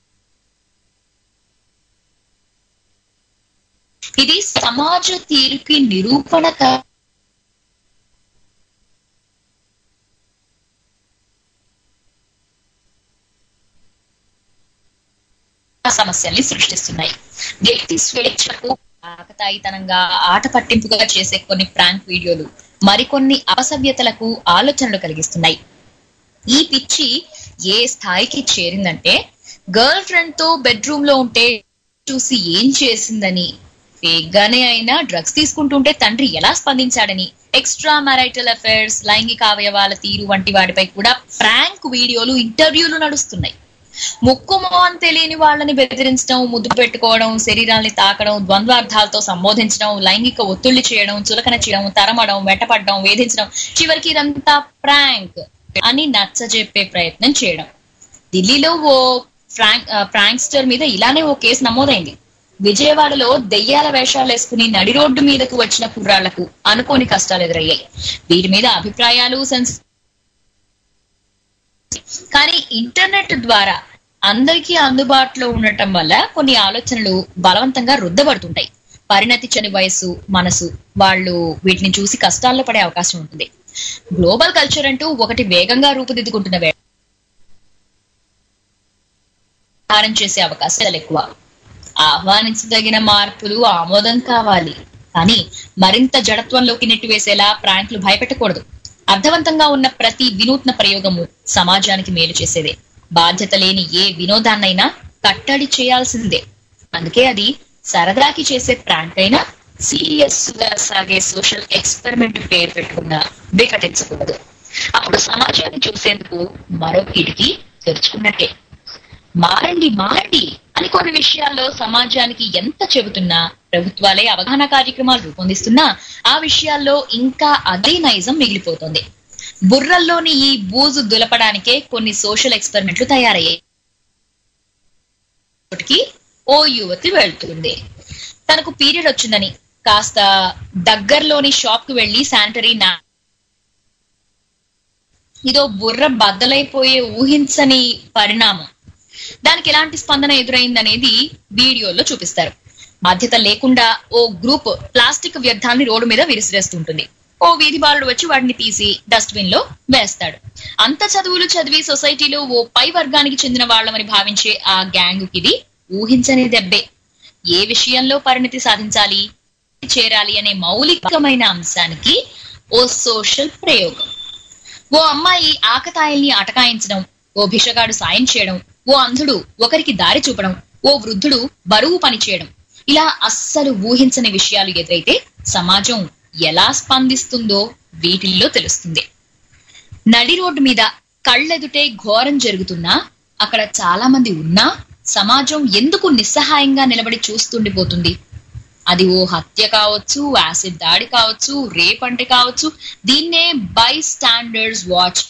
ఇది సమాజ తీరుకి నిరూపణ కా- సమస్యల్ని సృష్టిస్తున్నాయి వ్యక్తి స్వేచ్ఛకు ఆకతాయితనంగా ఆట పట్టింపుగా చేసే కొన్ని ప్రాంక్ వీడియోలు మరికొన్ని అపసవ్యతలకు ఆలోచనలు కలిగిస్తున్నాయి ఈ పిచ్చి ఏ స్థాయికి చేరిందంటే గర్ల్ ఫ్రెండ్ తో బెడ్రూమ్ లో ఉంటే చూసి ఏం చేసిందని ఫేక్ గానే అయినా డ్రగ్స్ తీసుకుంటుంటే తండ్రి ఎలా స్పందించాడని ఎక్స్ట్రా మ్యారైటల్ అఫైర్స్ లైంగిక అవయవాల తీరు వంటి వాటిపై కూడా ఫ్రాంక్ వీడియోలు ఇంటర్వ్యూలు నడుస్తున్నాయి ముక్కు మొహం తెలియని వాళ్ళని బెదిరించడం ముద్దు పెట్టుకోవడం శరీరాల్ని తాకడం ద్వంద్వార్థాలతో సంబోధించడం లైంగిక ఒత్తిళ్లు చేయడం చులకన చేయడం తరమడం వెంటపడడం వేధించడం చివరికి ఇదంతా ప్రాంక్ అని నచ్చజెప్పే ప్రయత్నం చేయడం ఢిల్లీలో ఓ ఫ్రాంక్ ఫ్రాంక్స్టర్ మీద ఇలానే ఓ కేసు నమోదైంది విజయవాడలో దెయ్యాల వేషాలు వేసుకుని నడి రోడ్డు మీదకు వచ్చిన కుర్రాళ్లకు అనుకోని కష్టాలు ఎదురయ్యాయి వీటి మీద అభిప్రాయాలు సెన్స్ కానీ ఇంటర్నెట్ ద్వారా అందరికీ అందుబాటులో ఉండటం వల్ల కొన్ని ఆలోచనలు బలవంతంగా రుద్దబడుతుంటాయి పరిణతి చెని వయసు మనసు వాళ్ళు వీటిని చూసి కష్టాల్లో పడే అవకాశం ఉంటుంది గ్లోబల్ కల్చర్ అంటూ ఒకటి వేగంగా రూపుదిద్దుకుంటున్న వేళ ఆహారం చేసే అవకాశాలు ఎక్కువ ఆహ్వానించదగిన మార్పులు ఆమోదం కావాలి కానీ మరింత జడత్వంలోకి నెట్టివేసేలా ప్రాంకులు భయపెట్టకూడదు అర్థవంతంగా ఉన్న ప్రతి వినూత్న ప్రయోగము సమాజానికి మేలు చేసేదే బాధ్యత లేని ఏ వినోదాన్నైనా కట్టడి చేయాల్సిందే అందుకే అది సరదాకి చేసే ప్రాంక్ అయినా సీరియస్ గా సాగే సోషల్ ఎక్స్పెరిమెంట్ పేరు పెట్టుకున్నా వికటించకూడదు అప్పుడు సమాజాన్ని చూసేందుకు మరో కిటికీ తెరుచుకున్నట్టే మారండి మారండి అని కొన్ని విషయాల్లో సమాజానికి ఎంత చెబుతున్నా ప్రభుత్వాలే అవగాహన కార్యక్రమాలు రూపొందిస్తున్నా ఆ విషయాల్లో ఇంకా అదే నైజం మిగిలిపోతుంది బుర్రల్లోని ఈ బూజు దులపడానికే కొన్ని సోషల్ ఎక్స్పెరిమెంట్లు తయారయ్యాయి ఇప్పటికీ ఓ యువతి వెళ్తుంది తనకు పీరియడ్ వచ్చిందని కాస్త దగ్గరలోని షాప్ కు వెళ్లి శానిటరీ నా ఇదో బుర్ర బద్దలైపోయే ఊహించని పరిణామం దానికి ఎలాంటి స్పందన ఎదురైందనేది వీడియోలో చూపిస్తారు బాధ్యత లేకుండా ఓ గ్రూప్ ప్లాస్టిక్ వ్యర్థాన్ని రోడ్డు మీద విసిరేస్తుంటుంది ఓ వీధి బాలుడు వచ్చి వాటిని తీసి డస్ట్బిన్ లో వేస్తాడు అంత చదువులు చదివి సొసైటీలో ఓ పై వర్గానికి చెందిన వాళ్ళమని భావించే ఆ గ్యాంగ్ ఇది ఊహించని దెబ్బే ఏ విషయంలో పరిణతి సాధించాలి చేరాలి అనే మౌలికమైన అంశానికి ఓ సోషల్ ప్రయోగం ఓ అమ్మాయి ఆకతాయిల్ని అటకాయించడం ఓ భిషగాడు సాయం చేయడం ఓ అంధుడు ఒకరికి దారి చూపడం ఓ వృద్ధుడు బరువు పని చేయడం ఇలా అస్సలు ఊహించని విషయాలు ఎదురైతే సమాజం ఎలా స్పందిస్తుందో వీటిల్లో తెలుస్తుంది నడి రోడ్డు మీద కళ్ళెదుటే ఘోరం జరుగుతున్నా అక్కడ చాలా మంది ఉన్నా సమాజం ఎందుకు నిస్సహాయంగా నిలబడి చూస్తుండిపోతుంది అది ఓ హత్య కావచ్చు యాసిడ్ దాడి కావచ్చు రేప్ అంటే కావచ్చు దీన్నే బై స్టాండర్డ్స్ వాచ్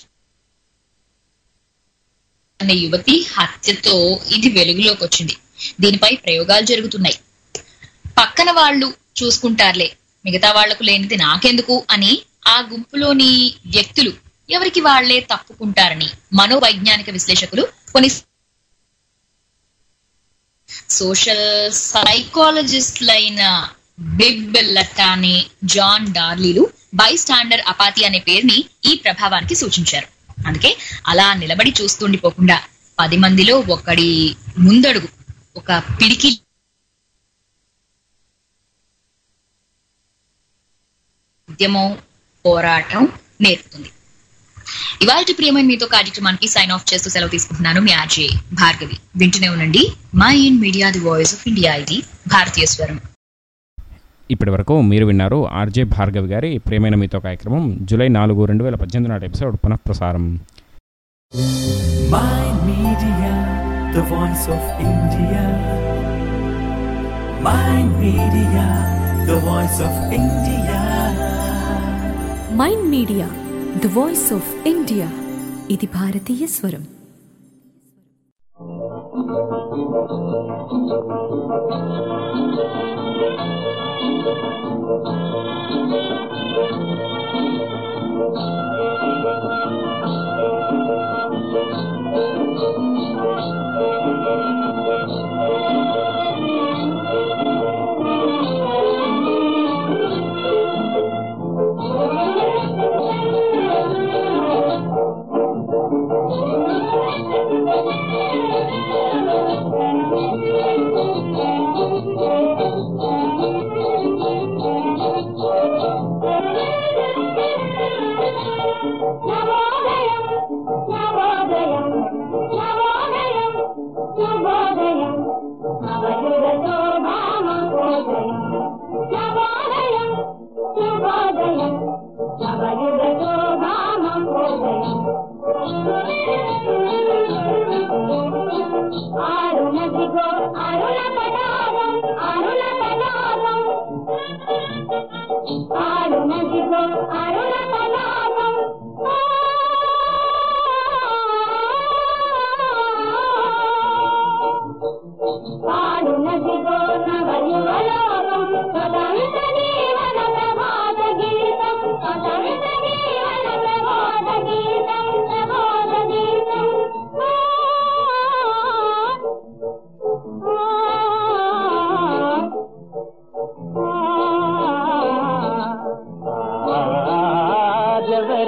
అనే యువతి హత్యతో ఇది వెలుగులోకి వచ్చింది దీనిపై ప్రయోగాలు జరుగుతున్నాయి పక్కన వాళ్ళు చూసుకుంటారులే మిగతా వాళ్లకు లేనిది నాకెందుకు అని ఆ గుంపులోని వ్యక్తులు ఎవరికి వాళ్లే తప్పుకుంటారని మనోవైజ్ఞానిక విశ్లేషకులు కొన్ని సోషల్ సైకాలజిస్టులైన బిబ్ లటాని జాన్ డార్లీలు బై స్టాండర్ అపాతి అనే పేరుని ఈ ప్రభావానికి సూచించారు అందుకే అలా నిలబడి చూస్తుండిపోకుండా పది మందిలో ఒకడి ముందడుగు ఒక పిడికి ఉద్యమం పోరాటం నేర్పుతుంది ఇవాళ ప్రియమైన మీతో కార్యక్రమానికి సైన్ ఆఫ్ చేస్తూ సెలవు తీసుకుంటున్నాను మీ ఆర్జే భార్గవి వింటూనే ఉండండి Mind Media the voice of India ఇది భారతీయ స్వరం ఇప్పటి వరకు మీరు విన్నారు ఆర్జే భార్గవి గారి ప్రేమైన మీతో కార్యక్రమం జూలై నాలుగు రెండు వేల పద్దెనిమిది నాటి ఎపిసోడ్ పునఃప్రసారం My Media, the voice of India. My Media, the voice of India. Mind Media the voice of India ఇది భారతీయ స్వరం నవోదయం నవోదయం నవోదయం నవోదయం నవయుగతో భామోదయం నవోదయం నవోదయం నవయుగతో భామోదయం అరుణదిగో అరుణ పదారం అరుణ పదారం అరుణదిగో అరుణ పదారం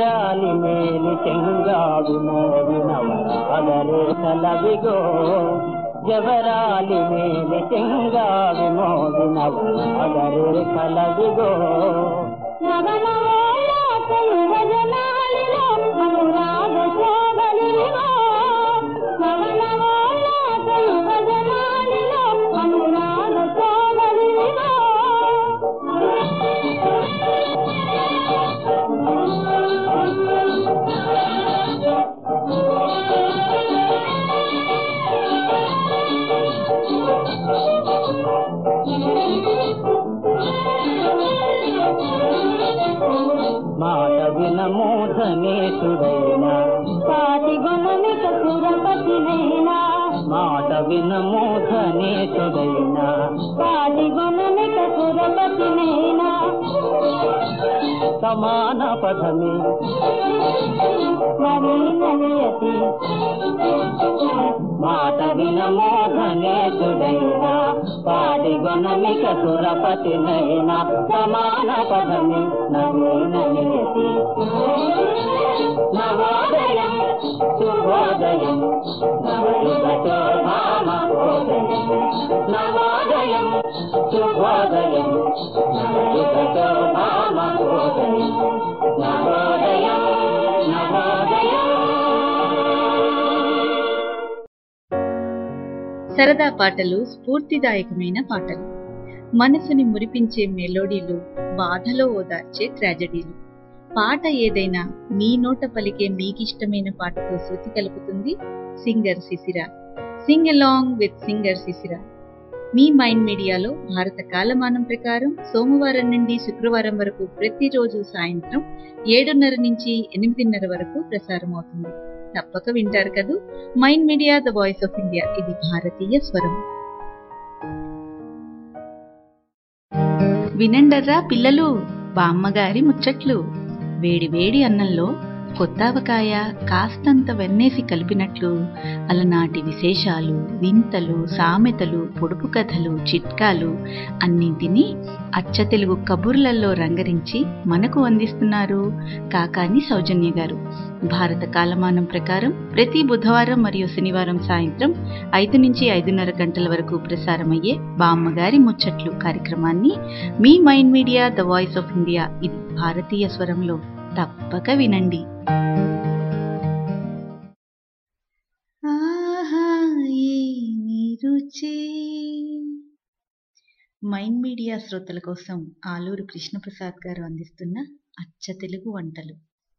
జవరాలి మేలి చెంగాడు మోవినవరాగరే కలవిగో జవరాలి మేలి చెంగావి మోవినవరాగరే కలవిగో మాట వినమోధనేశుడైన పాటి గుణమిక సురపతినైనా మాట వినమోధనేశుడైన పాటి గుణమిక సురపతినైనా సమాన పదమే మరీ నలియతి మాట వినమోధనేశుడైన పాటి గుణమిక సురపతినైన సమాన పదమే నవీన నియతి నవోదయం శుభోదయం నవయుగతో భామోదయం నవోదయం శుభోదయం నవయుగతో భామోదయం నవోదయం నవోదయం సరదా పాటలు స్ఫూర్తిదాయకమైన పాటలు మనసుని మురిపించే మెలోడీలు బాధలో ఓదార్చే ట్రాజడీలు పాట ఏదైనా మీ నోట పలికే మీకిష్టమైన పాటతో శృతి కలుపుతుంది సింగర్ శిశిర సింగ్ అలాంగ్ విత్ సింగర్ శిశిర మీ మైండ్ మీడియాలో భారత కాలమానం ప్రకారం సోమవారం నుండి శుక్రవారం వరకు ప్రతిరోజు సాయంత్రం ఏడున్నర నుంచి ఎనిమిదిన్నర వరకు ప్రసారం అవుతుంది తప్పక వింటారు కదూ Mind Media the voice of India ఇది భారతీయ స్వరం వినండర్రా పిల్లలు బామ్మగారి ముచ్చట్లు వేడి వేడి అన్నంలో కొత్తావకాయ కాస్తంత వెన్నేసి కలిపినట్లు అలనాటి విశేషాలు వింతలు సామెతలు పొడుపు కథలు చిట్కాలు అన్నింటినీ అచ్చ తెలుగు కబుర్లలో రంగరించి మనకు అందిస్తున్నారు కాకాని సౌజన్య గారు భారత కాలమానం ప్రకారం ప్రతి బుధవారం మరియు శనివారం సాయంత్రం ఐదు నుంచి ఐదున్నర గంటల వరకు ప్రసారమయ్యే బామ్మగారి ముచ్చట్లు కార్యక్రమాన్ని మీ Mind Media the voice of India ఇది భారతీయ స్వరంలో తప్పక వినండి ఆహా ఏమి రుచి మైండ్ మీడియా శ్రోతల కోసం ఆలూరు కృష్ణప్రసాద్ గారు అందిస్తున్న అచ్చ తెలుగు వంటలు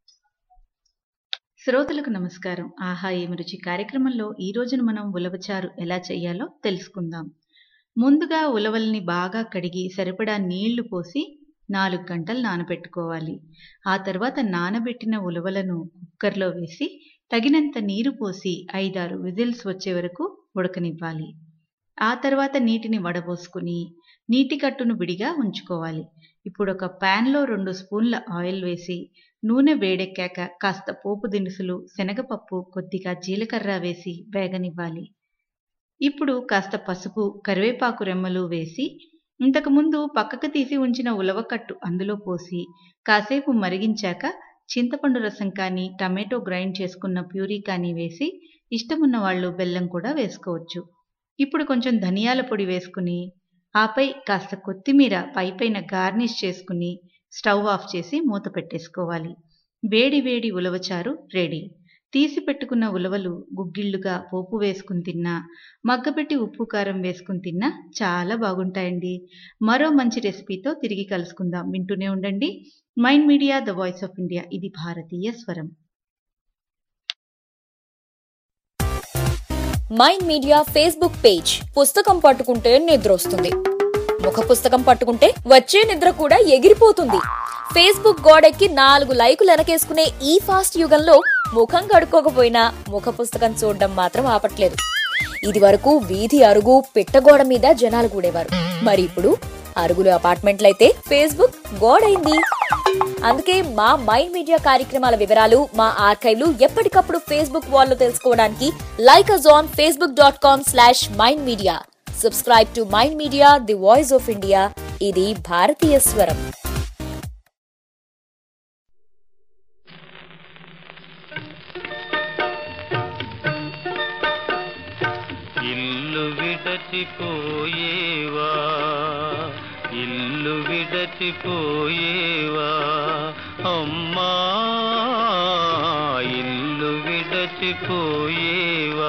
శ్రోతలకు నమస్కారం ఆహా ఏమి రుచి కార్యక్రమంలో ఈ రోజున మనం ఉలవచారు ఎలా చేయాలో తెలుసుకుందాం ముందుగా ఉలవల్ని బాగా కడిగి సరిపడా నీళ్లు పోసి నాలుగు గంటలు నానబెట్టుకోవాలి ఆ తర్వాత నానబెట్టిన ఉలవలను కుక్కర్లో వేసి తగినంత నీరు పోసి ఐదారు విజిల్స్ వచ్చే వరకు ఉడకనివ్వాలి ఆ తర్వాత నీటిని వడబోసుకుని నీటి కట్టును విడిగా ఉంచుకోవాలి ఇప్పుడు ఒక ప్యాన్లో రెండు స్పూన్ల ఆయిల్ వేసి నూనె వేడెక్కాక కాస్త పోపు దినుసులు శనగపప్పు కొద్దిగా జీలకర్ర వేసి వేగనివ్వాలి ఇప్పుడు కాస్త పసుపు కరివేపాకు రెమ్మలు వేసి ఇంతకుముందు పక్కకు తీసి ఉంచిన ఉలవకట్టు అందులో పోసి కాసేపు మరిగించాక చింతపండు రసం కానీ టమాటో గ్రైండ్ చేసుకున్న ప్యూరీ కానీ వేసి ఇష్టమున్న వాళ్ళు బెల్లం కూడా వేసుకోవచ్చు ఇప్పుడు కొంచెం ధనియాల పొడి వేసుకుని ఆపై కాస్త కొత్తిమీర పైపైన గార్నిష్ చేసుకుని స్టవ్ ఆఫ్ చేసి మూత పెట్టేసుకోవాలి వేడి వేడి ఉలవచారు రెడీ తీసి పెట్టుకున్న ఉలవలు గుగ్గిళ్ళుగా పోపు వేసుకుని తిన్నా మగ్గపెట్టి ఉప్పు కారం వేసుకుని తిన్నా చాలా బాగుంటాయండి మరో మంచి రెసిపీతో తిరిగి కలుసుకుందాం వింటూనే ఉండండి Mind Media the voice of India ఇది భారతీయ స్వరం మైండ్ మీడియా ఫేస్బుక్ పేజ్ పుస్తకం పట్టుకుంటే నిద్ర వస్తుంది ముఖ పుస్తకం పట్టుకుంటే వచ్చే నిద్ర కూడా ఎగిరిపోతుంది ఫేస్బుక్ గోడెక్కి నాలుగు లైకులు వెనకేసుకునే ఈ ఫాస్ట్ యుగంలో ముఖం కడుక్కోకపోయినా ముఖ పుస్తకం చూడడం మాత్రం ఆపట్లేదు ఇది వరకు వీధి అరుగు పిట్టగోడ మీద జనాలు కూడేవారు మరి ఇప్పుడు అరుగులు అపార్ట్మెంట్లయితే ఫేస్బుక్ గోడైంది అందుకే మా మైండ్ మీడియా కార్యక్రమాల వివరాలు మా ఆర్కైవ్లు ఎప్పటికప్పుడు ఫేస్బుక్ వాల్లో తెలుసుకోవడానికి like us on Facebook dot com slash Mind Media subscribe to Mind Media the voice of India ఇది భారతీయ స్వరం విడచిపోయేవా ఇల్లు విడచిపోయేవా అమ్మా ఇల్లు విడచిపోయేవా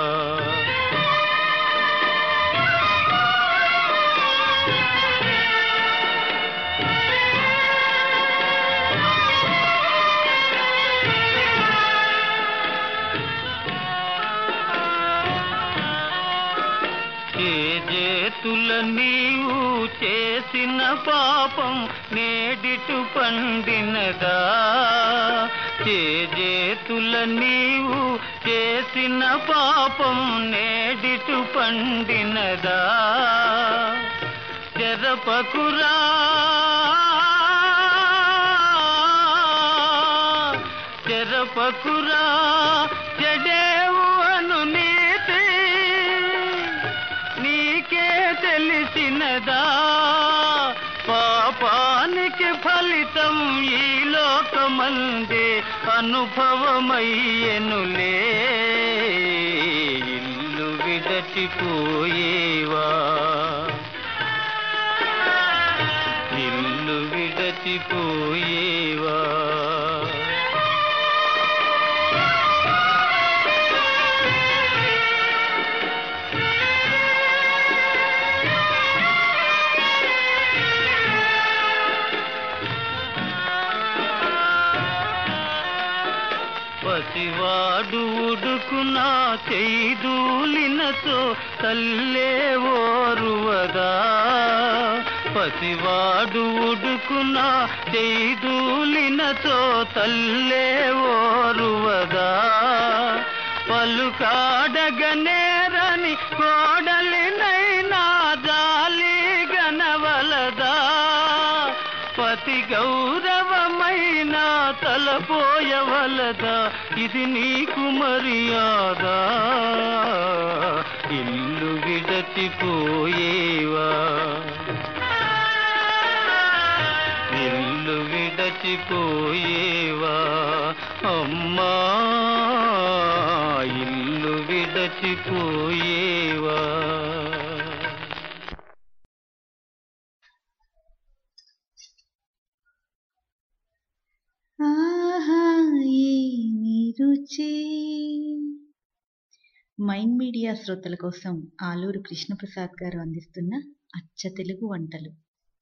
చేతుల నీవు చేసిన పాపం నేడిటు పండినదా చేతుల నీవు చేసిన పాపం నేడిటు పండినదా చెరపకురా చెరపకురా చెడేవు అను నీతి నీకే తెలిసినదా పాపానికి ఫలితం ఈ లోకమందే అనుభవమయ్యనులే ఇల్లు విడచిపోయేవా ఇల్లు విడచిపోయేవా పసివాడు ఉడుకున చేదూలినతో తల్లే ఓరువదా పసివాడు ఉడుకున చేదూలినతో తల్లే ఓరువదా పలుకాడగనేరని కోడలినైనా జాలి గనవలదా పతి గౌరవమైన తలపోయవలదా ఇది నీకు మర్యాద ఇల్లు విడచిపోయేవా ఇల్లు విడచిపోయేవా అమ్మా ఇల్లు విడచిపోయేవా ఆహా ఏమి రుచి మైండ్ మీడియా శ్రోతల కోసం ఆలూరు కృష్ణప్రసాద్ గారు అందిస్తున్న అచ్చ తెలుగు వంటలు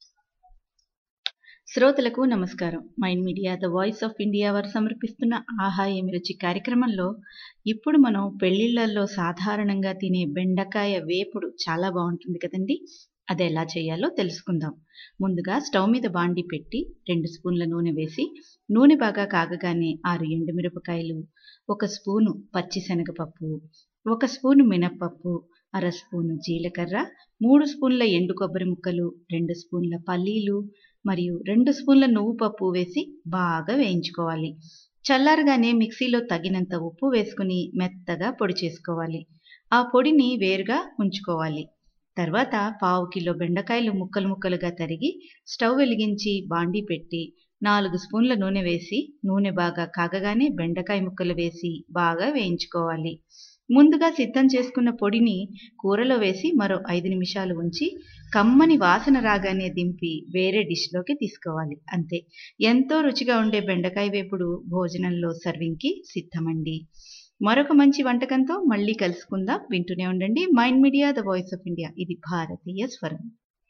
శ్రోతలకు నమస్కారం Mind Media the voice of India వారు సమర్పిస్తున్న ఆహా ఏమి రుచి కార్యక్రమంలో ఇప్పుడు మనం పెళ్లిళ్లలో సాధారణంగా తినే బెండకాయ వేపుడు చాలా బాగుంటుంది కదండి అది ఎలా చేయాలో తెలుసుకుందాం ముందుగా స్టవ్ మీద బాండి పెట్టి రెండు స్పూన్ల నూనె వేసి నూనె బాగా కాగగానే ఆరు ఎండుమిరపకాయలు ఒక స్పూను పచ్చిశనగపప్పు ఒక స్పూను మినప్పప్పు అర స్పూను జీలకర్ర మూడు స్పూన్ల ఎండు కొబ్బరి ముక్కలు రెండు స్పూన్ల పల్లీలు మరియు రెండు స్పూన్ల నువ్వు పప్పు వేసి బాగా వేయించుకోవాలి చల్లారగానే మిక్సీలో తగినంత ఉప్పు వేసుకుని మెత్తగా పొడి చేసుకోవాలి ఆ పొడిని వేరుగా ఉంచుకోవాలి తర్వాత పావు కిలో బెండకాయలు ముక్కలు ముక్కలుగా తరిగి స్టవ్ వెలిగించి బాండీ పెట్టి నాలుగు స్పూన్ల నూనె వేసి నూనె బాగా కాగగానే బెండకాయ ముక్కలు వేసి బాగా వేయించుకోవాలి ముందుగా సిద్ధం చేసుకున్న పొడిని కూరలో వేసి మరో ఐదు నిమిషాలు ఉంచి కమ్మని వాసన రాగానే దింపి వేరే డిష్లోకి తీసుకోవాలి అంతే ఎంతో రుచిగా ఉండే బెండకాయ వేపుడు భోజనంలో సర్వింగ్కి సిద్ధమండి మరొక మంచి వంటకంతో మళ్ళీ కలుసుకుందాం వింటూనే ఉండండి Mind Media the voice of India ఇది భారతీయ స్వరం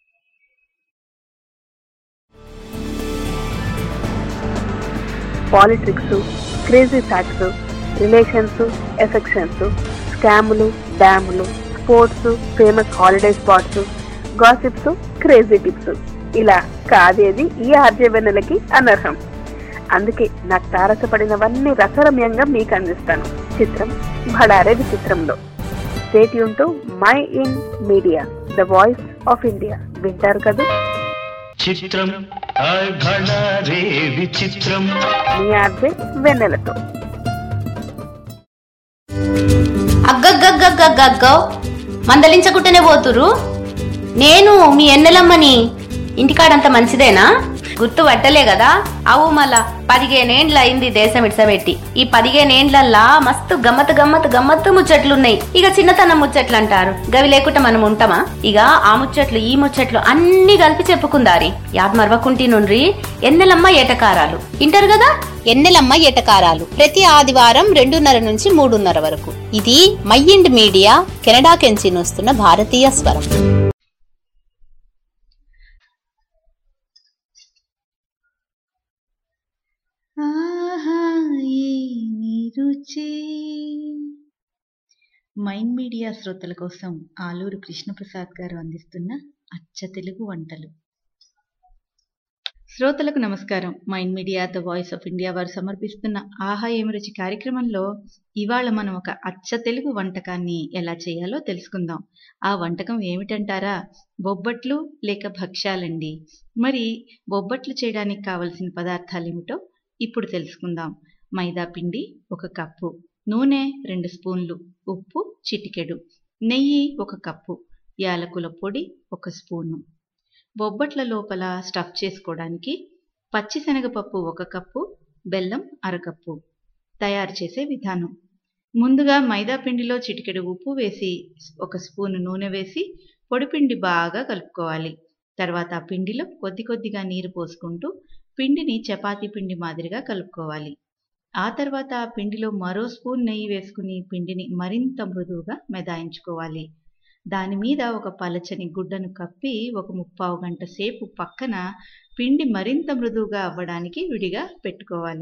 politics crazy facts relations affections స్కాములు డ్యాములు sports famous holiday spots gossips crazy tips ఇలా కాదేది ఈ ఆర్జవెన్నెలకి అనర్హం అందుకే నాకు తారసపడినవన్నీ రసరమ్యంగా మీకు అందిస్తాను చిత్రం భడారే విచిత్రంలో స్టేట్ యూన్ Mind Media the voice of India వింటారు కదా చిత్రం హాయ్ భళా రే విచిత్రం మీ ఆర్జే వెన్నెలతో అగ్గగ్గగ్గగ్గగ్గో మందలించకుంటేనే పోతురు నేను మీ ఎన్నెలమ్మని ఇంటికాడంత మంచిదేనా గుర్తు పట్టలే కదా అవు మళ్ళా పదిహేనేండ్ల అయింది దేశం ఇడ్సబెట్టి ఈ పదిహేనేండ్లల్లా మస్తు గమ్మత్ గమ్మత్ గమ్మత్తు ముచ్చట్లున్నాయి ఇక చిన్నతనం ముచ్చట్లు అంటారు గవి లేకుండా మనం ఉంటామా ఇక ఆ ముచ్చట్లు ఈ ముచ్చట్లు అన్ని కలిపి చెప్పుకుందారి యాద్ మరవకుంటి నుండ్రి ఎన్నెలమ్మ ఏటకారాలు ఇంటారు కదా ఎన్నెలమ్మ ఎటకారాలు ప్రతి ఆదివారం రెండున్నర నుంచి మూడున్నర వరకు ఇది మైండ్ మీడియా కెనడా కెంచి వస్తున్న భారతీయ స్వరం ఆహా ఏమి రుచి మైండ్ మీడియా శ్రోతల కోసం ఆలూరు కృష్ణప్రసాద్ గారు అందిస్తున్న అచ్చ తెలుగు వంటలు శ్రోతలకు నమస్కారం Mind Media the voice of India వారు సమర్పిస్తున్న ఆహా ఏమి రుచి కార్యక్రమంలో ఇవాళ మనం ఒక అచ్చ తెలుగు వంటకాన్ని ఎలా చేయాలో తెలుసుకుందాం ఆ వంటకం ఏమిటంటారా బొబ్బట్లు లేక భక్ష్యాలండి మరి బొబ్బట్లు చేయడానికి కావలసిన పదార్థాలు ఏమిటో ఇప్పుడు తెలుసుకుందాం మైదా పిండి ఒక కప్పు నూనె రెండు స్పూన్లు ఉప్పు చిటికెడు నెయ్యి ఒక కప్పు యాలకుల పొడి ఒక స్పూను బొబ్బట్ల లోపల స్టఫ్ చేసుకోవడానికి పచ్చిశనగపప్పు ఒక కప్పు బెల్లం అరకప్పు తయారు చేసే విధానం ముందుగా మైదా పిండిలో చిటికెడు ఉప్పు వేసి ఒక స్పూను నూనె వేసి పొడిపిండి బాగా కలుపుకోవాలి తర్వాత ఆ పిండిలో కొద్ది కొద్దిగా నీరు పోసుకుంటూ పిండిని చపాతీ పిండి మాదిరిగా కలుపుకోవాలి ఆ తర్వాత ఆ పిండిలో మరో స్పూన్ నెయ్యి వేసుకుని పిండిని మరింత మృదువుగా మెదాయించుకోవాలి దాని మీద ఒక పలచని గుడ్డను కప్పి ఒక ముప్పావు గంట సేపు పక్కన పిండి మరింత మృదువుగా అవ్వడానికి విడిగా పెట్టుకోవాలి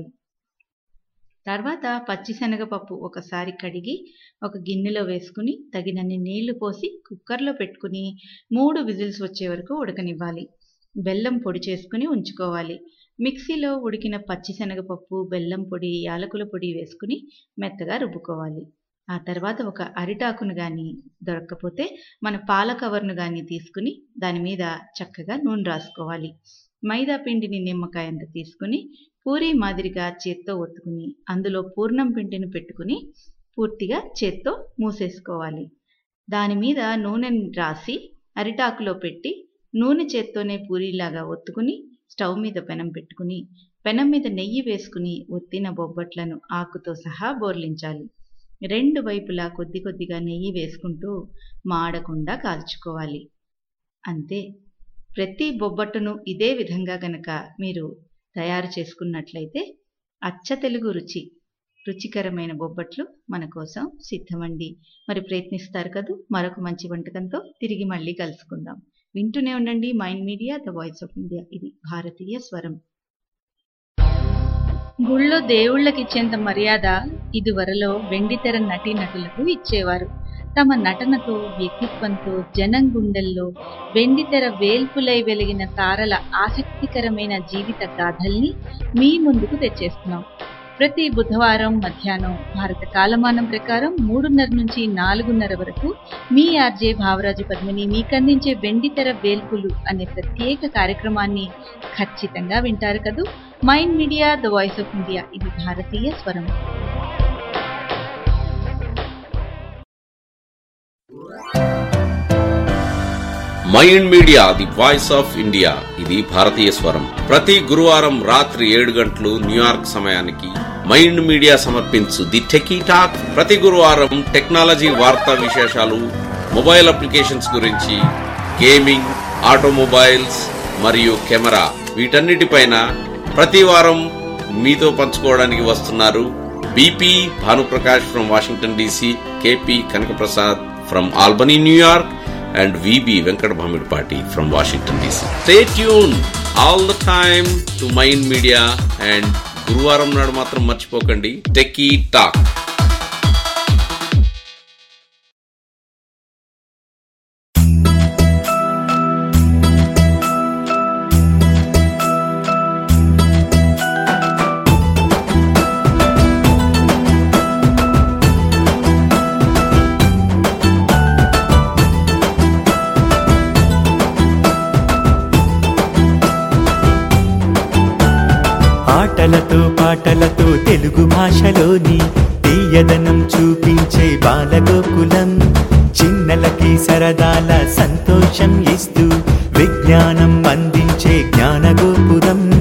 తర్వాత పచ్చిశనగపప్పు ఒకసారి కడిగి ఒక గిన్నెలో వేసుకుని తగినన్ని నీళ్లు పోసి కుక్కర్లో పెట్టుకుని మూడు విజిల్స్ వచ్చే వరకు ఉడకనివ్వాలి బెల్లం పొడి చేసుకుని ఉంచుకోవాలి మిక్సీలో ఉడికిన పచ్చిశనగపప్పు బెల్లం పొడి యాలకుల పొడి వేసుకుని మెత్తగా రుబ్బుకోవాలి ఆ తర్వాత ఒక అరిటాకును కానీ దొరక్కపోతే మన పాల కవర్ను కానీ తీసుకుని దాని మీద చక్కగా నూనె రాసుకోవాలి మైదా పిండిని నిమ్మకాయంత తీసుకుని పూరి మాదిరిగా చేత్తో ఒత్తుకుని అందులో పూర్ణం పిండిని పెట్టుకుని పూర్తిగా చేత్తో మూసేసుకోవాలి దాని మీద నూనెని రాసి అరిటాకులో పెట్టి నూనె చేత్తోనే పూరీలాగా ఒత్తుకుని స్టవ్ మీద పెనం పెట్టుకుని పెనం మీద నెయ్యి వేసుకుని ఒత్తిన బొబ్బట్లను ఆకుతో సహా బోర్లించాలి రెండు వైపులా కొద్ది కొద్దిగా నెయ్యి వేసుకుంటూ మాడకుండా కాల్చుకోవాలి అంతే ప్రతి బొబ్బట్టును ఇదే విధంగా గనక మీరు తయారు చేసుకున్నట్లయితే అచ్చ తెలుగు రుచి రుచికరమైన బొబ్బట్లు మన కోసం సిద్ధమండి మరి ప్రయత్నిస్తారు కదూ మరొక మంచి వంటకంతో తిరిగి మళ్ళీ కలుసుకుందాం వింటూనే ఉండండి Mind Media the voice of India ఇది భారతీయ స్వరం గుళ్ళో దేవుళ్ళకి ఇచ్చేంత మర్యాద ఇదివరలో వెండితెర నటీ నటులకు ఇచ్చేవారు తమ నటనతో వ్యక్తిత్వంతో జనం గుండెల్లో వెండితెర వేల్పులై వెలిగిన తారల ఆసక్తికరమైన జీవిత గాథల్ని మీ ముందుకు తెచ్చేస్తున్నాం ప్రతి బుధవారం మధ్యాహ్నం భారత కాలమానం ప్రకారం మూడున్నర నుంచి నాలుగున్నర వరకు మీ ఆర్జే భావరాజు పద్మిని మీకందించే వెండితెర వేల్పులు అనే ప్రత్యేక కార్యక్రమాన్ని ఖచ్చితంగా వింటారు కదూ Mind Media the voice of India ఇది భారతీయ స్వరం Mind Media the voice of India ఇది భారతీయ స్వరం ప్రతి గురువారం రాత్రి ఏడు గంటలు న్యూయార్క్ సమయానికి మైండ్ మీడియా సమర్పించు ది టెకీ టాక్ ప్రతి గురువారం టెక్నాలజీ వార్తా విశేషాలు మొబైల్ అప్లికేషన్స్ గురించి గేమింగ్ ఆటోమొబైల్స్ మరియు కెమెరా వీటన్నిటిపైన ప్రతి వారం మీతో పంచుకోవడానికి వస్తున్నారు BP Bhanuprakash from Washington DC KP Kanakaprasad from Albany New York and VB Venkat Bhamidpati from Washington DC. Stay tuned all the time to Mind Media and గురువారం నాడు మాత్రం మర్చిపోకండి టెకీ టాక్ ఆటలతో పాటలతో తెలుగు భాషలోని తీయదనం చూపించే బాలగోకులం చిన్నలకి సరదాల సంతోషం ఇస్తూ విజ్ఞానం అందించే జ్ఞానగోపురం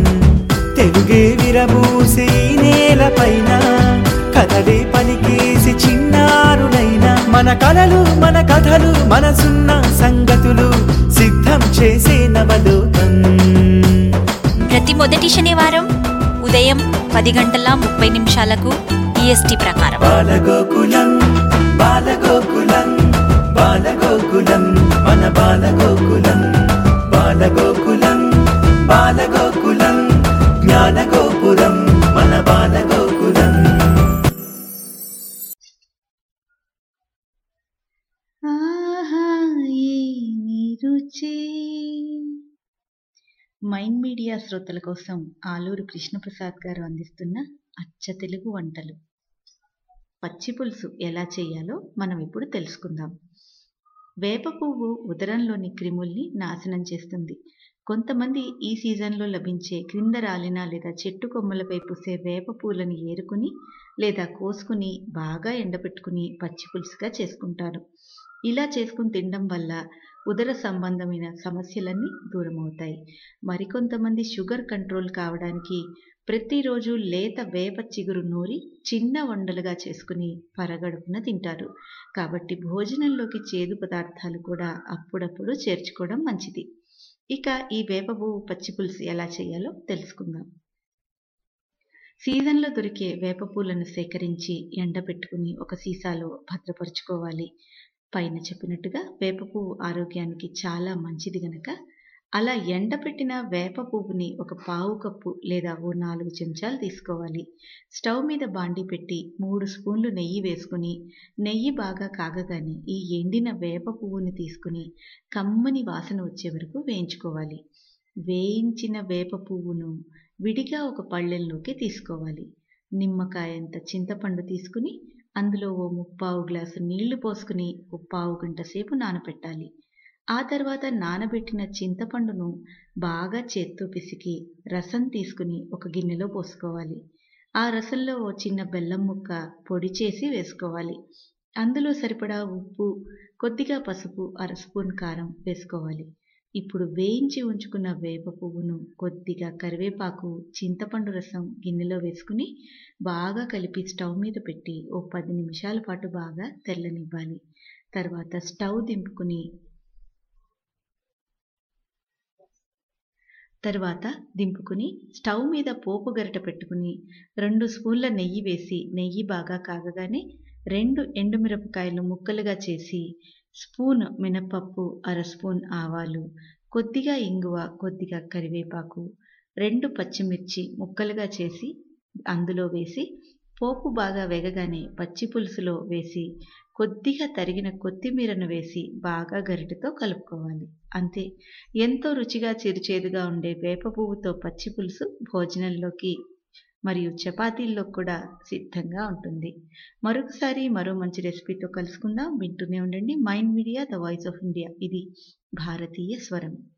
కలలు మన కథలు మనసున్న సంగతులు సిద్ధం చేసే నవలోకం ప్రతి మొదటి శనివారం ఉదయం పది గంటల ముప్పై నిమిషాలకు ఈఎస్టీ ప్రకారం బాలగోకులం బాలగోకులం బాలగోకులం మన బాలగోకులం బాలగోకులం బాలగోకులం జ్ఞానగోపురం మన బాలగోకులం ఆహా ఏమి రుచి మైండ్ మీడియా శ్రోతల కోసం ఆలూరు కృష్ణప్రసాద్ గారు అందిస్తున్న అచ్చ తెలుగు వంటలు పచ్చి పులుసు ఎలా చేయాలో మనం ఇప్పుడు తెలుసుకుందాం వేప పువ్వు ఉదరంలోని క్రిముల్ని నాశనం చేస్తుంది కొంతమంది ఈ సీజన్లో లభించే క్రింద రాలిన లేదా చెట్టు కొమ్మలపై పూసే వేప పూలను ఏరుకుని లేదా కోసుకుని బాగా ఎండబెట్టుకుని పచ్చి పులుసుగా చేసుకుంటారు ఇలా చేసుకుని తినడం వల్ల ఉదర సంబంధమైన సమస్యలన్నీ దూరం అవుతాయి మరికొంతమంది షుగర్ కంట్రోల్ కావడానికి ప్రతిరోజు లేత వేప చిగురు నూరి చిన్న వండలుగా చేసుకుని పరగడుపున తింటారు కాబట్టి భోజనంలోకి చేదు పదార్థాలు కూడా అప్పుడప్పుడు చేర్చుకోవడం మంచిది ఇక ఈ వేప పువ్వు పచ్చి పులుసు ఎలా చేయాలో తెలుసుకుందాం సీజన్లో దొరికే వేప పూలను సేకరించి ఎండబెట్టుకుని ఒక సీసాలో భద్రపరుచుకోవాలి పైన చెప్పినట్టుగా వేప పువ్వు ఆరోగ్యానికి చాలా మంచిది గనక అలా ఎండబెట్టిన వేప పువ్వుని ఒక పావు కప్పు లేదా ఓ నాలుగు చెంచాలు తీసుకోవాలి స్టవ్ మీద బాండి పెట్టి మూడు స్పూన్లు నెయ్యి వేసుకుని నెయ్యి బాగా కాగగానే ఈ ఎండిన వేప పువ్వుని తీసుకుని కమ్మని వాసన వచ్చే వరకు వేయించుకోవాలి వేయించిన వేప పువ్వును విడిగా ఒక పళ్ళెల్లోకి తీసుకోవాలి నిమ్మకాయంత చింతపండు తీసుకుని అందులో ఓ ముప్పావు గ్లాసు నీళ్లు పోసుకుని ఓ పావు గంట సేపు నానబెట్టాలి ఆ తర్వాత నానబెట్టిన చింతపండును బాగా చేత్తో పిసికి రసం తీసుకుని ఒక గిన్నెలో పోసుకోవాలి ఆ రసంలో ఓ చిన్న బెల్లం ముక్క పొడి చేసి వేసుకోవాలి అందులో సరిపడా ఉప్పు కొద్దిగా పసుపు అర స్పూన్ కారం వేసుకోవాలి ఇప్పుడు వేయించి ఉంచుకున్న వేప పువ్వును కొద్దిగా కరివేపాకు చింతపండు రసం గిన్నెలో వేసుకుని బాగా కలిపి స్టవ్ మీద పెట్టి ఓ పది నిమిషాల పాటు బాగా తెల్లనివ్వాలి తర్వాత స్టవ్ దింపుకుని తర్వాత దింపుకుని స్టవ్ మీద పోపు గరిట పెట్టుకుని రెండు స్పూన్ల నెయ్యి వేసి నెయ్యి బాగా కాగగానే రెండు ఎండుమిరపకాయలు ముక్కలుగా చేసి స్పూన్ మినపప్పు అర స్పూన్ ఆవాలు కొద్దిగా ఇంగువ కొద్దిగా కరివేపాకు రెండు పచ్చిమిర్చి ముక్కలుగా చేసి అందులో వేసి పోపు బాగా వేగగానే పచ్చి పులుసులో వేసి కొద్దిగా తరిగిన కొత్తిమీరను వేసి బాగా గరిటెతో కలుపుకోవాలి అంతే ఎంతో రుచిగా చిరుచేదుగా ఉండే వేప పువ్వుతో పచ్చి పులుసు భోజనంలోకి మరియు చపాతీల్లో కూడా సిద్ధంగా ఉంటుంది మరొకసారి మరో మంచి రెసిపీతో కలుసుకుందాం వింటూనే ఉండండి Mind Media the voice of India ఇది భారతీయ స్వరం